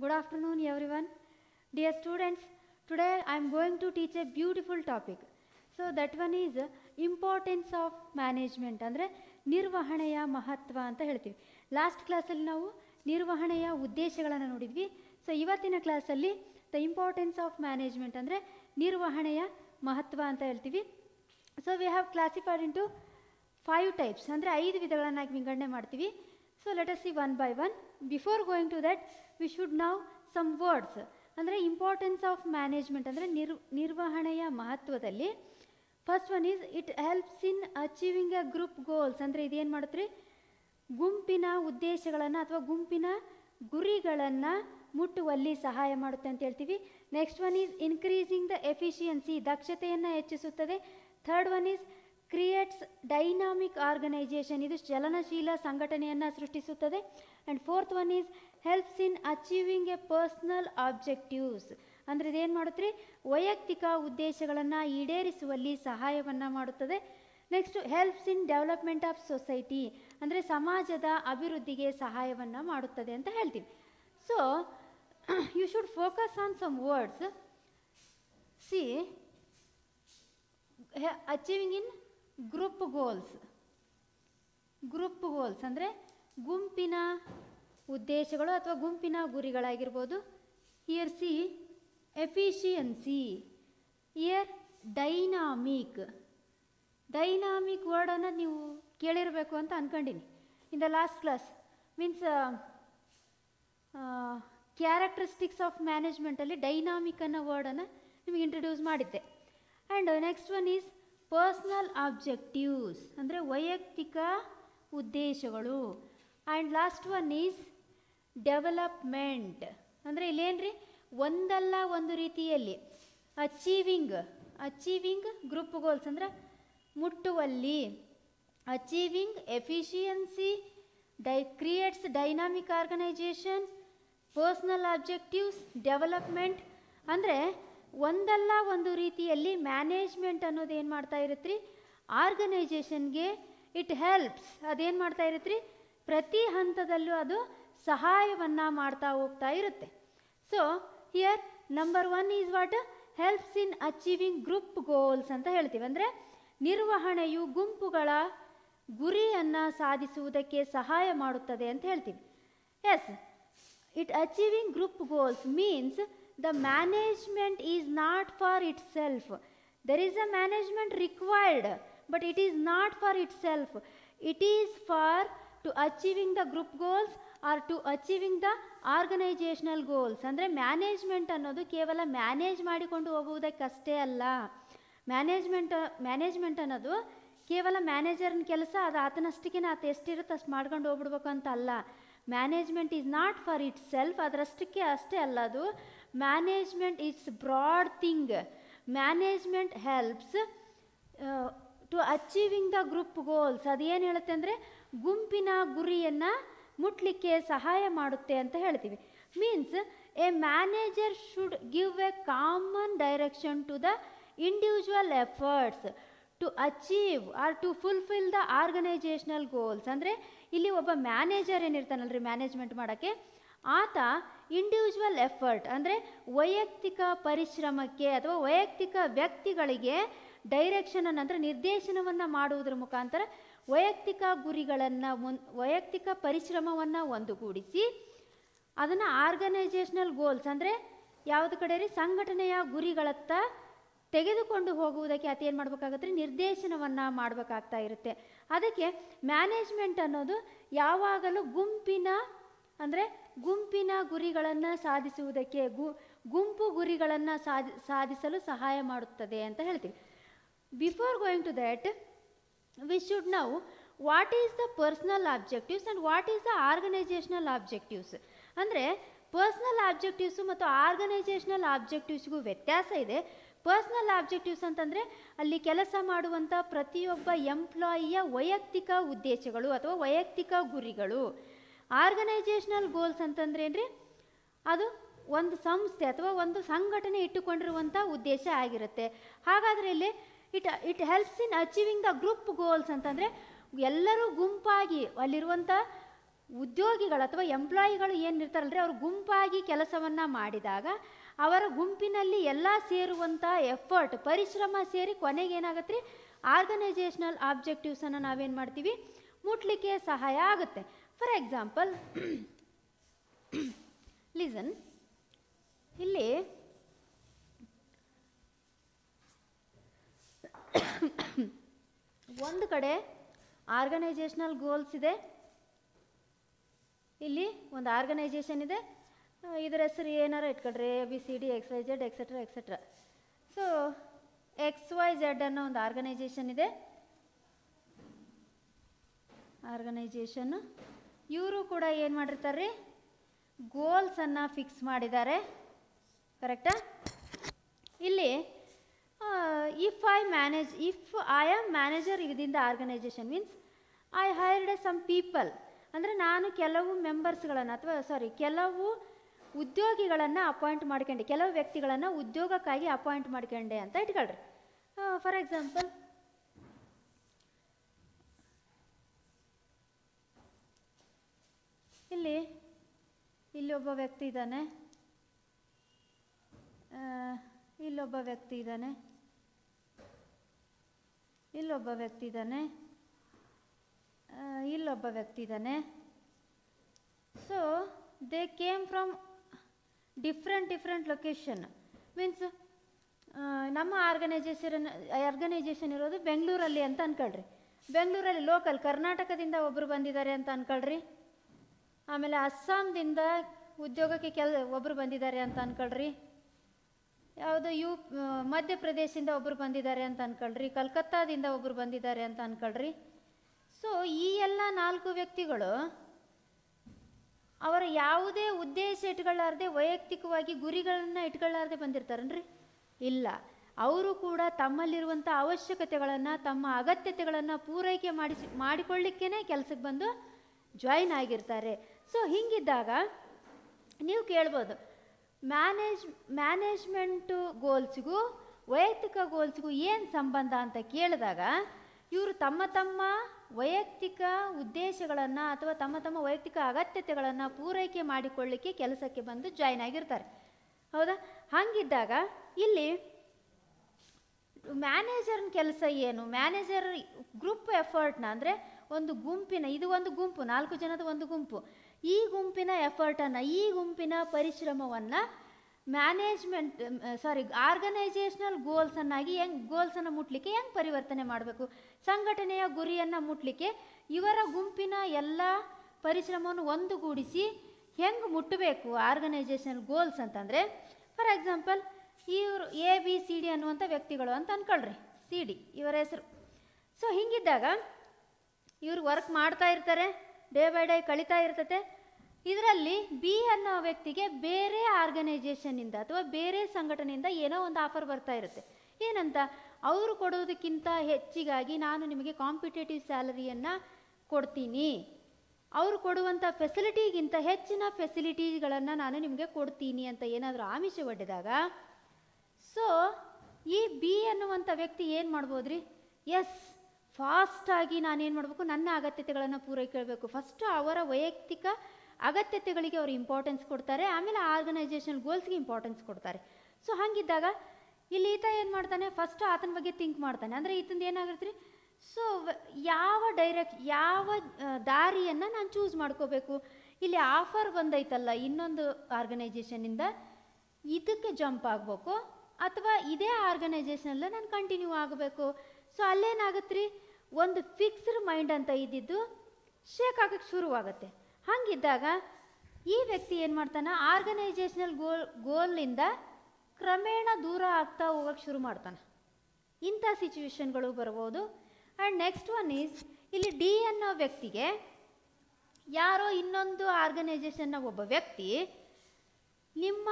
Good afternoon, everyone. Dear students, today I am going to teach a beautiful topic. So that one is uh, importance of management ಅಂದರೆ ನಿರ್ವಹಣೆಯ ಮಹತ್ವ ಅಂತ ಹೇಳ್ತೀವಿ last ಕ್ಲಾಸಲ್ಲಿ ನಾವು ನಿರ್ವಹಣೆಯ ಉದ್ದೇಶಗಳನ್ನು ನೋಡಿದ್ವಿ ಸೊ ಇವತ್ತಿನ ಕ್ಲಾಸಲ್ಲಿ ದ ಇಂಪಾರ್ಟೆನ್ಸ್ ಆಫ್ ಮ್ಯಾನೇಜ್ಮೆಂಟ್ ಅಂದರೆ ನಿರ್ವಹಣೆಯ ಮಹತ್ವ ಅಂತ ಹೇಳ್ತೀವಿ so we have classified into five types ಅಂದರೆ ಐದು ವಿಧಗಳನ್ನಾಗಿ ವಿಂಗಡಣೆ ಮಾಡ್ತೀವಿ so let us see one by one before going to that we should know some words ಅಂದರೆ ಇಂಪಾರ್ಟೆನ್ಸ್ ಆಫ್ ಮ್ಯಾನೇಜ್ಮೆಂಟ್ ಅಂದರೆ ನಿರ್ ನಿರ್ವಹಣೆಯ ಮಹತ್ವದಲ್ಲಿ first one is it helps in achieving a group goals ಅಂದರೆ ಇದೇನು ಮಾಡುತ್ತೆ ರೀ ಗುಂಪಿನ ಉದ್ದೇಶಗಳನ್ನು ಅಥವಾ ಗುಂಪಿನ ಗುರಿಗಳನ್ನು ಮುಟ್ಟುವಲ್ಲಿ ಸಹಾಯ ಮಾಡುತ್ತೆ ಅಂತ ಹೇಳ್ತೀವಿ next one is increasing the efficiency ದಕ್ಷತೆಯನ್ನು ಹೆಚ್ಚಿಸುತ್ತದೆ third one is creates dynamic organisation ಇದು ಚಲನಶೀಲ ಸಂಘಟನೆಯನ್ನು ಸೃಷ್ಟಿಸುತ್ತದೆ and fourth one is helps in achieving a personal objectives ಅಂದರೆ ಇದೇನು ಮಾಡುತ್ತೆ ವೈಯಕ್ತಿಕ ಉದ್ದೇಶಗಳನ್ನು ಈಡೇರಿಸುವಲ್ಲಿ ಸಹಾಯವನ್ನು ಮಾಡುತ್ತದೆ next helps in development of society ಅಂದರೆ ಸಮಾಜದ ಅಭಿವೃದ್ಧಿಗೆ ಸಹಾಯವನ್ನು ಮಾಡುತ್ತದೆ ಅಂತ ಹೇಳ್ತೀವಿ so you should focus on some words see achieving in group goals group goals ಅಂದರೆ ಗುಂಪಿನ ಉದ್ದೇಶಗಳು ಅಥವಾ ಗುಂಪಿನ ಗುರಿಗಳಾಗಿರ್ಬೋದು here see efficiency here dynamic dynamic ವರ್ಡನ್ನು ನೀವು ಕೇಳಿರಬೇಕು ಅಂತ ಅಂದ್ಕೊಂಡಿನಿ in the last class means characteristics of ಮ್ಯಾನೇಜ್ಮೆಂಟಲ್ಲಿ ಡೈನಾಮಿಕ್ ಅನ್ನೋ ವರ್ಡನ್ನು ನಿಮಗೆ ಇಂಟ್ರಡ್ಯೂಸ್ ಮಾಡಿದ್ದೆ and next one is personal objectives ಅಂದರೆ ವೈಯಕ್ತಿಕ ಉದ್ದೇಶಗಳು and last one is development ಅಂದರೆ ಇಲ್ಲೇನ್ರಿ ಒಂದಲ್ಲ ಒಂದು ರೀತಿಯಲ್ಲಿ ಅಚೀವಿಂಗ್ ಅಚೀವಿಂಗ್ ಗ್ರೂಪ್ ಗೋಲ್ಸ್ ಅಂದರೆ ಮುಟ್ಟುವಲ್ಲಿ ಅಚೀವಿಂಗ್ ಎಫಿಷಿಯನ್ಸಿ ಡೈ creates dynamic organisation personal objectives development ಅಂದರೆ ಒಂದಲ್ಲ ಒಂದು ರೀತಿಯಲ್ಲಿ ಮ್ಯಾನೇಜ್ಮೆಂಟ್ ಅನ್ನೋದು ಏನು ಮಾಡ್ತಾ ಇರುತ್ತೆ ರೀ ಆರ್ಗನೈಜೇಷನ್ಗೆ ಇಟ್ ಹೆಲ್ಪ್ಸ್ ಅದೇನು ಮಾಡ್ತಾ ಇರುತ್ತೆ ರೀ ಪ್ರತಿ ಹಂತದಲ್ಲೂ ಅದು ಸಹಾಯವನ್ನು ಮಾಡ್ತಾ ಹೋಗ್ತಾ ಇರುತ್ತೆ so here number one is what helps in achieving group goals ಅಂತ ಹೇಳ್ತೀವಿ ಅಂದರೆ ನಿರ್ವಹಣೆಯು ಗುಂಪುಗಳ ಗುರಿಯನ್ನು ಸಾಧಿಸುವುದಕ್ಕೆ ಸಹಾಯ ಮಾಡುತ್ತದೆ ಅಂತ ಹೇಳ್ತೀವಿ as it achieving group goals means the management is not for itself there is a management required but it is not for itself it is for to achieving the group goals or to achieving the organisational goals ಅಂದರೆ management ಅನ್ನೋದು ಕೇವಲ manage ಮಾಡಿಕೊಂಡು ಹೋಗುವುದಕ್ಕಷ್ಟೇ ಅಲ್ಲ management management ಅನ್ನೋದು ಕೇವಲ ಮ್ಯಾನೇಜರ್ನ ಕೆಲಸ ಅದು ಆತನಷ್ಟಕ್ಕೆ ಆತ ಎಷ್ಟಿರುತ್ತೆ ಅಷ್ಟು ಮಾಡ್ಕೊಂಡು ಹೋಗ್ಬಿಡ್ಬೇಕು ಅಂತ ಅಲ್ಲ management is not for itself ಅದರಷ್ಟಕ್ಕೆ ಅಷ್ಟೇ ಅಲ್ಲ ಅದು management it's broad thing management helps to achieving the group goals ಅದೇನು ಹೇಳುತ್ತೆ ಅಂದರೆ ಗುಂಪಿನ ಗುರಿಯನ್ನು ಮುಟ್ಲಿಕ್ಕೆ ಸಹಾಯ ಮಾಡುತ್ತೆ ಅಂತ ಹೇಳ್ತೀವಿ means a manager should give a common direction to the individual efforts to achieve or to fulfil the organisational goals ಅಂದರೆ ಇಲ್ಲಿ ಒಬ್ಬ ಮ್ಯಾನೇಜರ್ ಏನಿರ್ತಾನಲ್ರಿ ಮ್ಯಾನೇಜ್ಮೆಂಟ್ ಮಾಡೋಕ್ಕೆ ಆತ ಇಂಡಿವಿಜುವಲ್ ಎಫರ್ಟ್ ಅಂದರೆ ವೈಯಕ್ತಿಕ ಪರಿಶ್ರಮಕ್ಕೆ ಅಥವಾ ವೈಯಕ್ತಿಕ ವ್ಯಕ್ತಿಗಳಿಗೆ ಡೈರೆಕ್ಷನನ್ನು ಅಂದರೆ ನಿರ್ದೇಶನವನ್ನು ಮಾಡುವುದರ ಮುಖಾಂತರ ವೈಯಕ್ತಿಕ ಗುರಿಗಳನ್ನು ಮುನ್ ವೈಯಕ್ತಿಕ ಪರಿಶ್ರಮವನ್ನು ಒಂದುಗೂಡಿಸಿ ಅದನ್ನು ಆರ್ಗನೈಜೇಷನಲ್ ಗೋಲ್ಸ್ ಅಂದರೆ ಯಾವುದು ಕಡೆ ರೀ ಸಂಘಟನೆಯ ಗುರಿಗಳತ್ತ ತೆಗೆದುಕೊಂಡು ಹೋಗುವುದಕ್ಕೆ ಆತ ಏನು ಮಾಡಬೇಕಾಗತ್ತೆ ನಿರ್ದೇಶನವನ್ನು ಮಾಡಬೇಕಾಗ್ತಾ ಇರುತ್ತೆ ಅದಕ್ಕೆ ಮ್ಯಾನೇಜ್ಮೆಂಟ್ ಅನ್ನೋದು ಯಾವಾಗಲೂ ಗುಂಪಿನ ಅಂದರೆ ಗುಂಪಿನ ಗುರಿಗಳನ್ನು ಸಾಧಿಸುವುದಕ್ಕೆ ಗು ಗುಂಪು ಗುರಿಗಳನ್ನು ಸಾಧಿ ಸಾಧಿಸಲು ಸಹಾಯ ಮಾಡುತ್ತದೆ ಅಂತ ಹೇಳ್ತೀವಿ before going to that we should now what is the personal objectives and what is the organisational objectives ಅಂದರೆ ಪರ್ಸ್ನಲ್ ಆಬ್ಜೆಕ್ಟಿವ್ಸು ಮತ್ತು ಆರ್ಗನೈಜೇಷನಲ್ ಆಬ್ಜೆಕ್ಟಿವ್ಸ್ಗೂ ವ್ಯತ್ಯಾಸ ಇದೆ ಪರ್ಸ್ನಲ್ ಆಬ್ಜೆಕ್ಟಿವ್ಸ್ ಅಂತಂದರೆ ಅಲ್ಲಿ ಕೆಲಸ ಮಾಡುವಂಥ ಪ್ರತಿಯೊಬ್ಬ ಎಂಪ್ಲಾಯಿಯ ವೈಯಕ್ತಿಕ ಉದ್ದೇಶಗಳು ಅಥವಾ ವೈಯಕ್ತಿಕ ಗುರಿಗಳು ಆರ್ಗನೈಜೇಷನಲ್ ಗೋಲ್ಸ್ ಅಂತಂದ್ರೇನ್ರಿ ಅದು ಒಂದು ಸಂಸ್ಥೆ ಅಥವಾ ಒಂದು ಸಂಘಟನೆ ಇಟ್ಟುಕೊಂಡಿರುವಂಥ ಉದ್ದೇಶ ಆಗಿರುತ್ತೆ ಹಾಗಾದರೆ ಇಲ್ಲಿ it it helps in achieving the group goals ಅಂತಂದರೆ ಎಲ್ಲರೂ ಗುಂಪಾಗಿ ಅಲ್ಲಿರುವಂಥ ಉದ್ಯೋಗಿಗಳು ಅಥವಾ ಎಂಪ್ಲಾಯಿಗಳು ಏನಿರ್ತಾರಲ್ರಿ ಅವರು ಗುಂಪಾಗಿ ಕೆಲಸವನ್ನು ಮಾಡಿದಾಗ ಅವರ ಗುಂಪಿನಲ್ಲಿ ಎಲ್ಲ ಸೇರುವಂಥ ಎಫರ್ಟ್ ಪರಿಶ್ರಮ ಸೇರಿ ಕೊನೆಗೆ ಏನಾಗುತ್ತೆ ರೀ ಆರ್ಗನೈಜೇಷನಲ್ ಆಬ್ಜೆಕ್ಟಿವ್ಸನ್ನು ನಾವೇನು ಮಾಡ್ತೀವಿ ಮುಟ್ಲಿಕ್ಕೆ ಸಹಾಯ ಆಗುತ್ತೆ ಫಾರ್ ಎಕ್ಸಾಂಪಲ್ ಲಿಸನ್ ಇಲ್ಲಿ ಒಂದು ಕಡೆ ಆರ್ಗನೈಜೇಷನಲ್ ಗೋಲ್ಸ್ ಇದೆ ಇಲ್ಲಿ ಒಂದು ಆರ್ಗನೈಜೇಷನ್ ಇದೆ ಆ, ಇದರ ಹೆಸರು ಏನಾರ ಇಟ್ಕೊಳ್ರಿ A B C D X Y Z etcetera etcetera so X Y Z ಅನ್ನೋ ಒಂದು ಆರ್ಗನೈಜೇಷನ್ ಇದೆ ಆರ್ಗನೈಜೇಷನ್ ಇವರು ಕೂಡ ಏನು ಮಾಡಿರ್ತಾರೆ ರೀ ಗೋಲ್ಸನ್ನು ಫಿಕ್ಸ್ ಮಾಡಿದ್ದಾರೆ ಕರೆಕ್ಟಾ ಇಲ್ಲಿ if I manage if I am manager within the organisation means I hired some people ಅಂದರೆ ನಾನು ಕೆಲವು ಮೆಂಬರ್ಸ್ಗಳನ್ನು ಅಥವಾ ಸಾರಿ ಕೆಲವು ಉದ್ಯೋಗಿಗಳನ್ನು ಅಪಾಯಿಂಟ್ ಮಾಡ್ಕೊಂಡೆ ಕೆಲವು ವ್ಯಕ್ತಿಗಳನ್ನು ಉದ್ಯೋಗಕ್ಕಾಗಿ ಅಪಾಯಿಂಟ್ ಮಾಡ್ಕೊಂಡೆ ಅಂತ ಇಟ್ಕೊಳ್ರಿ ಫಾರ್ ಎಕ್ಸಾಂಪಲ್ ಇಲ್ಲಿ ಇಲ್ಲಿ ಒಬ್ಬ ವ್ಯಕ್ತಿ ಇದ್ದಾನೆ ಆ, ಇಲ್ಲೊಬ್ಬ ವ್ಯಕ್ತಿ ಇದ್ದಾನೆ ಇಲ್ಲೊಬ್ಬ ವ್ಯಕ್ತಿ ಇದ್ದಾನೆ ಆ, ಇಲ್ಲೊಬ್ಬ ವ್ಯಕ್ತಿ ಇದ್ದಾನೆ so they came from different different location means ನಮ್ಮ ಆರ್ಗನೈಜೇಷನ್ ಆರ್ಗನೈಜೇಷನ್ ಇರೋದು ಬೆಂಗಳೂರಲ್ಲಿ ಅಂತ ಅನ್ಕೊಳ್ರಿ ಬೆಂಗಳೂರಲ್ಲಿ ಲೋಕಲ್ ಕರ್ನಾಟಕದಿಂದ ಒಬ್ಬರು ಬಂದಿದ್ದಾರೆ ಅಂತ ಅನ್ಕೊಳ್ರಿ ಆಮೇಲೆ ಅಸ್ಸಾಂದಿಂದ ಉದ್ಯೋಗಕ್ಕೆ ಕೆಲ್ ಒಬ್ಬರು ಬಂದಿದ್ದಾರೆ ಅಂತ ಅನ್ಕೊಳ್ರಿ ಯಾವುದು ಯು ಆ, ಮಧ್ಯಪ್ರದೇಶದಿಂದ ಒಬ್ಬರು ಬಂದಿದ್ದಾರೆ ಅಂತ ಅನ್ಕೊಳ್ರಿ ಕಲ್ಕತ್ತಾದಿಂದ ಒಬ್ಬರು ಬಂದಿದ್ದಾರೆ ಅಂತ ಅನ್ಕೊಳ್ರಿ ಸೊ ಈ ಎಲ್ಲ ನಾಲ್ಕು ವ್ಯಕ್ತಿಗಳು ಅವರ ಯಾವುದೇ ಉದ್ದೇಶ ಇಟ್ಕೊಳ್ಳಾರ್ದೆ ವೈಯಕ್ತಿಕವಾಗಿ ಗುರಿಗಳನ್ನ ಇಟ್ಕೊಳ್ಳಾರ್ದೆ ಬಂದಿರ್ತಾರನ್ರಿ ಇಲ್ಲ ಅವರು ಕೂಡ ತಮ್ಮಲ್ಲಿರುವಂಥ ಅವಶ್ಯಕತೆಗಳನ್ನು ತಮ್ಮ ಅಗತ್ಯತೆಗಳನ್ನು ಪೂರೈಕೆ ಮಾಡಿಸಿ ಮಾಡಿಕೊಳ್ಳಿಕ್ಕೇ ಕೆಲಸಕ್ಕೆ ಬಂದು ಜಾಯಿನ್ ಆಗಿರ್ತಾರೆ ಸೊ ಹಿಂಗಿದ್ದಾಗ ನೀವು ಕೇಳ್ಬೋದು ಮ್ಯಾನೇಜ್ ಮ್ಯಾನೇಜ್ಮೆಂಟು ಗೋಲ್ಸ್ಗೂ ವೈಯಕ್ತಿಕ ಗೋಲ್ಸ್ಗೂ ಏನು ಸಂಬಂಧ ಅಂತ ಕೇಳಿದಾಗ ಇವರು ತಮ್ಮ ತಮ್ಮ ವೈಯಕ್ತಿಕ ಉದ್ದೇಶಗಳನ್ನು ಅಥವಾ ತಮ್ಮ ತಮ್ಮ ವೈಯಕ್ತಿಕ ಅಗತ್ಯತೆಗಳನ್ನು ಪೂರೈಕೆ ಮಾಡಿಕೊಳ್ಳಿಕ್ಕೆ ಕೆಲಸಕ್ಕೆ ಬಂದು ಜಾಯಿನ್ ಆಗಿರ್ತಾರೆ ಹೌದಾ ಹಾಗಿದ್ದಾಗ ಇಲ್ಲಿ ಮ್ಯಾನೇಜರ್ನ ಕೆಲಸ ಏನು ಮ್ಯಾನೇಜರ್ ಗ್ರೂಪ್ ಎಫರ್ಟ್ನ ಅಂದರೆ ಒಂದು ಗುಂಪಿನ ಇದು ಒಂದು ಗುಂಪು ನಾಲ್ಕು ಜನದ ಒಂದು ಗುಂಪು ಈ ಗುಂಪಿನ ಎಫರ್ಟನ್ನು ಈ ಗುಂಪಿನ ಪರಿಶ್ರಮವನ್ನು ಮ್ಯಾನೇಜ್ಮೆಂಟ್ ಸಾರಿ ಆರ್ಗನೈಜೇಷನಲ್ ಗೋಲ್ಸನ್ನಾಗಿ ಹೆಂಗೆ ಗೋಲ್ಸನ್ನು ಮುಟ್ಲಿಕ್ಕೆ ಹೆಂಗೆ ಪರಿವರ್ತನೆ ಮಾಡಬೇಕು ಸಂಘಟನೆಯ ಗುರಿಯನ್ನು ಮುಟ್ಲಿಕ್ಕೆ ಇವರ ಗುಂಪಿನ ಎಲ್ಲ ಪರಿಶ್ರಮವನ್ನು ಒಂದುಗೂಡಿಸಿ ಹೆಂಗೆ ಮುಟ್ಟಬೇಕು ಆರ್ಗನೈಜೇಷನಲ್ ಗೋಲ್ಸ್ ಅಂತಂದರೆ ಫಾರ್ ಎಕ್ಸಾಂಪಲ್ ಇವರು ಎ ಬಿ ಸಿ ಡಿ ಅನ್ನುವಂಥ ವ್ಯಕ್ತಿಗಳು ಅಂತ ಅನ್ಕೊಳ್ರಿ ಸಿ ಡಿ ಇವರ ಹೆಸರು ಸೊ ಹಿಂಗಿದ್ದಾಗ ಇವರು ವರ್ಕ್ ಮಾಡ್ತಾ ಇರ್ತಾರೆ ಡೇ ಬೈ ಡೇ ಕಳೀತಾ ಇರ್ತತೆ ಇದರಲ್ಲಿ ಬಿ ಅನ್ನೋ ವ್ಯಕ್ತಿಗೆ ಬೇರೆ ಆರ್ಗನೈಜೇಷನ್ನಿಂದ ಅಥವಾ ಬೇರೆ ಸಂಘಟನೆಯಿಂದ ಏನೋ ಒಂದು ಆಫರ್ ಬರ್ತಾ ಇರುತ್ತೆ ಏನಂತ ಅವರು ಕೊಡೋದಕ್ಕಿಂತ ಹೆಚ್ಚಿಗಾಗಿ ನಾನು ನಿಮಗೆ ಕಾಂಪಿಟೇಟಿವ್ ಸ್ಯಾಲರಿಯನ್ನು ಕೊಡ್ತೀನಿ ಅವರು ಕೊಡುವಂಥ ಫೆಸಿಲಿಟಿಗಿಂತ ಹೆಚ್ಚಿನ ಫೆಸಿಲಿಟೀಸ್ಗಳನ್ನು ನಾನು ನಿಮಗೆ ಕೊಡ್ತೀನಿ ಅಂತ ಏನಾದರೂ ಆಮಿಷ ಒಡ್ಡಿದಾಗ ಸೊ ಈ ಬಿ ಅನ್ನುವಂಥ ವ್ಯಕ್ತಿ ಏನು ಮಾಡ್ಬೋದ್ರಿ ಎಸ್ ಫಾಸ್ಟಾಗಿ ನಾನೇನು ಮಾಡಬೇಕು ನನ್ನ ಅಗತ್ಯತೆಗಳನ್ನು ಪೂರೈಸಬೇಕು ಫಸ್ಟು ಅವರ ವೈಯಕ್ತಿಕ ಅಗತ್ಯತೆಗಳಿಗೆ ಅವರು ಇಂಪಾರ್ಟೆನ್ಸ್ ಕೊಡ್ತಾರೆ ಆಮೇಲೆ ಆರ್ಗನೈಜೇಷನ್ ಗೋಲ್ಸ್ಗೆ ಇಂಪಾರ್ಟೆನ್ಸ್ ಕೊಡ್ತಾರೆ ಸೊ ಹಾಗಿದ್ದಾಗ ಇಲ್ಲಿ ಈತ ಏನು ಮಾಡ್ತಾನೆ ಫಸ್ಟ್ ಆತನ ಬಗ್ಗೆ ಥಿಂಕ್ ಮಾಡ್ತಾನೆ ಅಂದರೆ ಈತಂದು ಏನಾಗುತ್ತೆ ರೀ ಸೊ ಯಾವ ಡೈರೆಕ್ಟ್ ಯಾವ ದಾರಿಯನ್ನು ನಾನು ಚೂಸ್ ಮಾಡ್ಕೋಬೇಕು ಇಲ್ಲಿ ಆಫರ್ ಬಂದೈತಲ್ಲ ಇನ್ನೊಂದು ಆರ್ಗನೈಜೇಷನ್ನಿಂದ ಇದಕ್ಕೆ ಜಂಪ್ ಆಗಬೇಕು ಅಥವಾ ಇದೇ ಆರ್ಗನೈಜೇಷನಲ್ಲೇ ನಾನು ಕಂಟಿನ್ಯೂ ಆಗಬೇಕು ಸೊ ಅಲ್ಲೇನಾಗುತ್ತೆ ರೀ ಒಂದು ಫಿಕ್ಸ್ಡ್ ಮೈಂಡ್ ಅಂತ ಇದ್ದಿದ್ದು ಶೇಕ್ ಆಗಕ್ಕೆ ಶುರುವಾಗುತ್ತೆ ಹಾಗಿದ್ದಾಗ ಈ ವ್ಯಕ್ತಿ ಏನು ಮಾಡ್ತಾನೆ ಆರ್ಗನೈಜೇಷನಲ್ ಗೋಲ್ ಗೋಲ್ನಿಂದ ಕ್ರಮೇಣ ದೂರ ಆಗ್ತಾ ಹೋಗಕ್ಕೆ ಶುರು ಮಾಡ್ತಾನೆ ಇಂಥ ಸಿಚುವೇಶನ್ಗಳು ಬರ್ಬೋದು ಆ್ಯಂಡ್ ನೆಕ್ಸ್ಟ್ ಒನ್ ಈಸ್ ಇಲ್ಲಿ ಡಿ ಅನ್ನೋ ವ್ಯಕ್ತಿಗೆ ಯಾರೋ ಇನ್ನೊಂದು ಆರ್ಗನೈಜೇಷನ್ನ ಒಬ್ಬ ವ್ಯಕ್ತಿ ನಿಮ್ಮ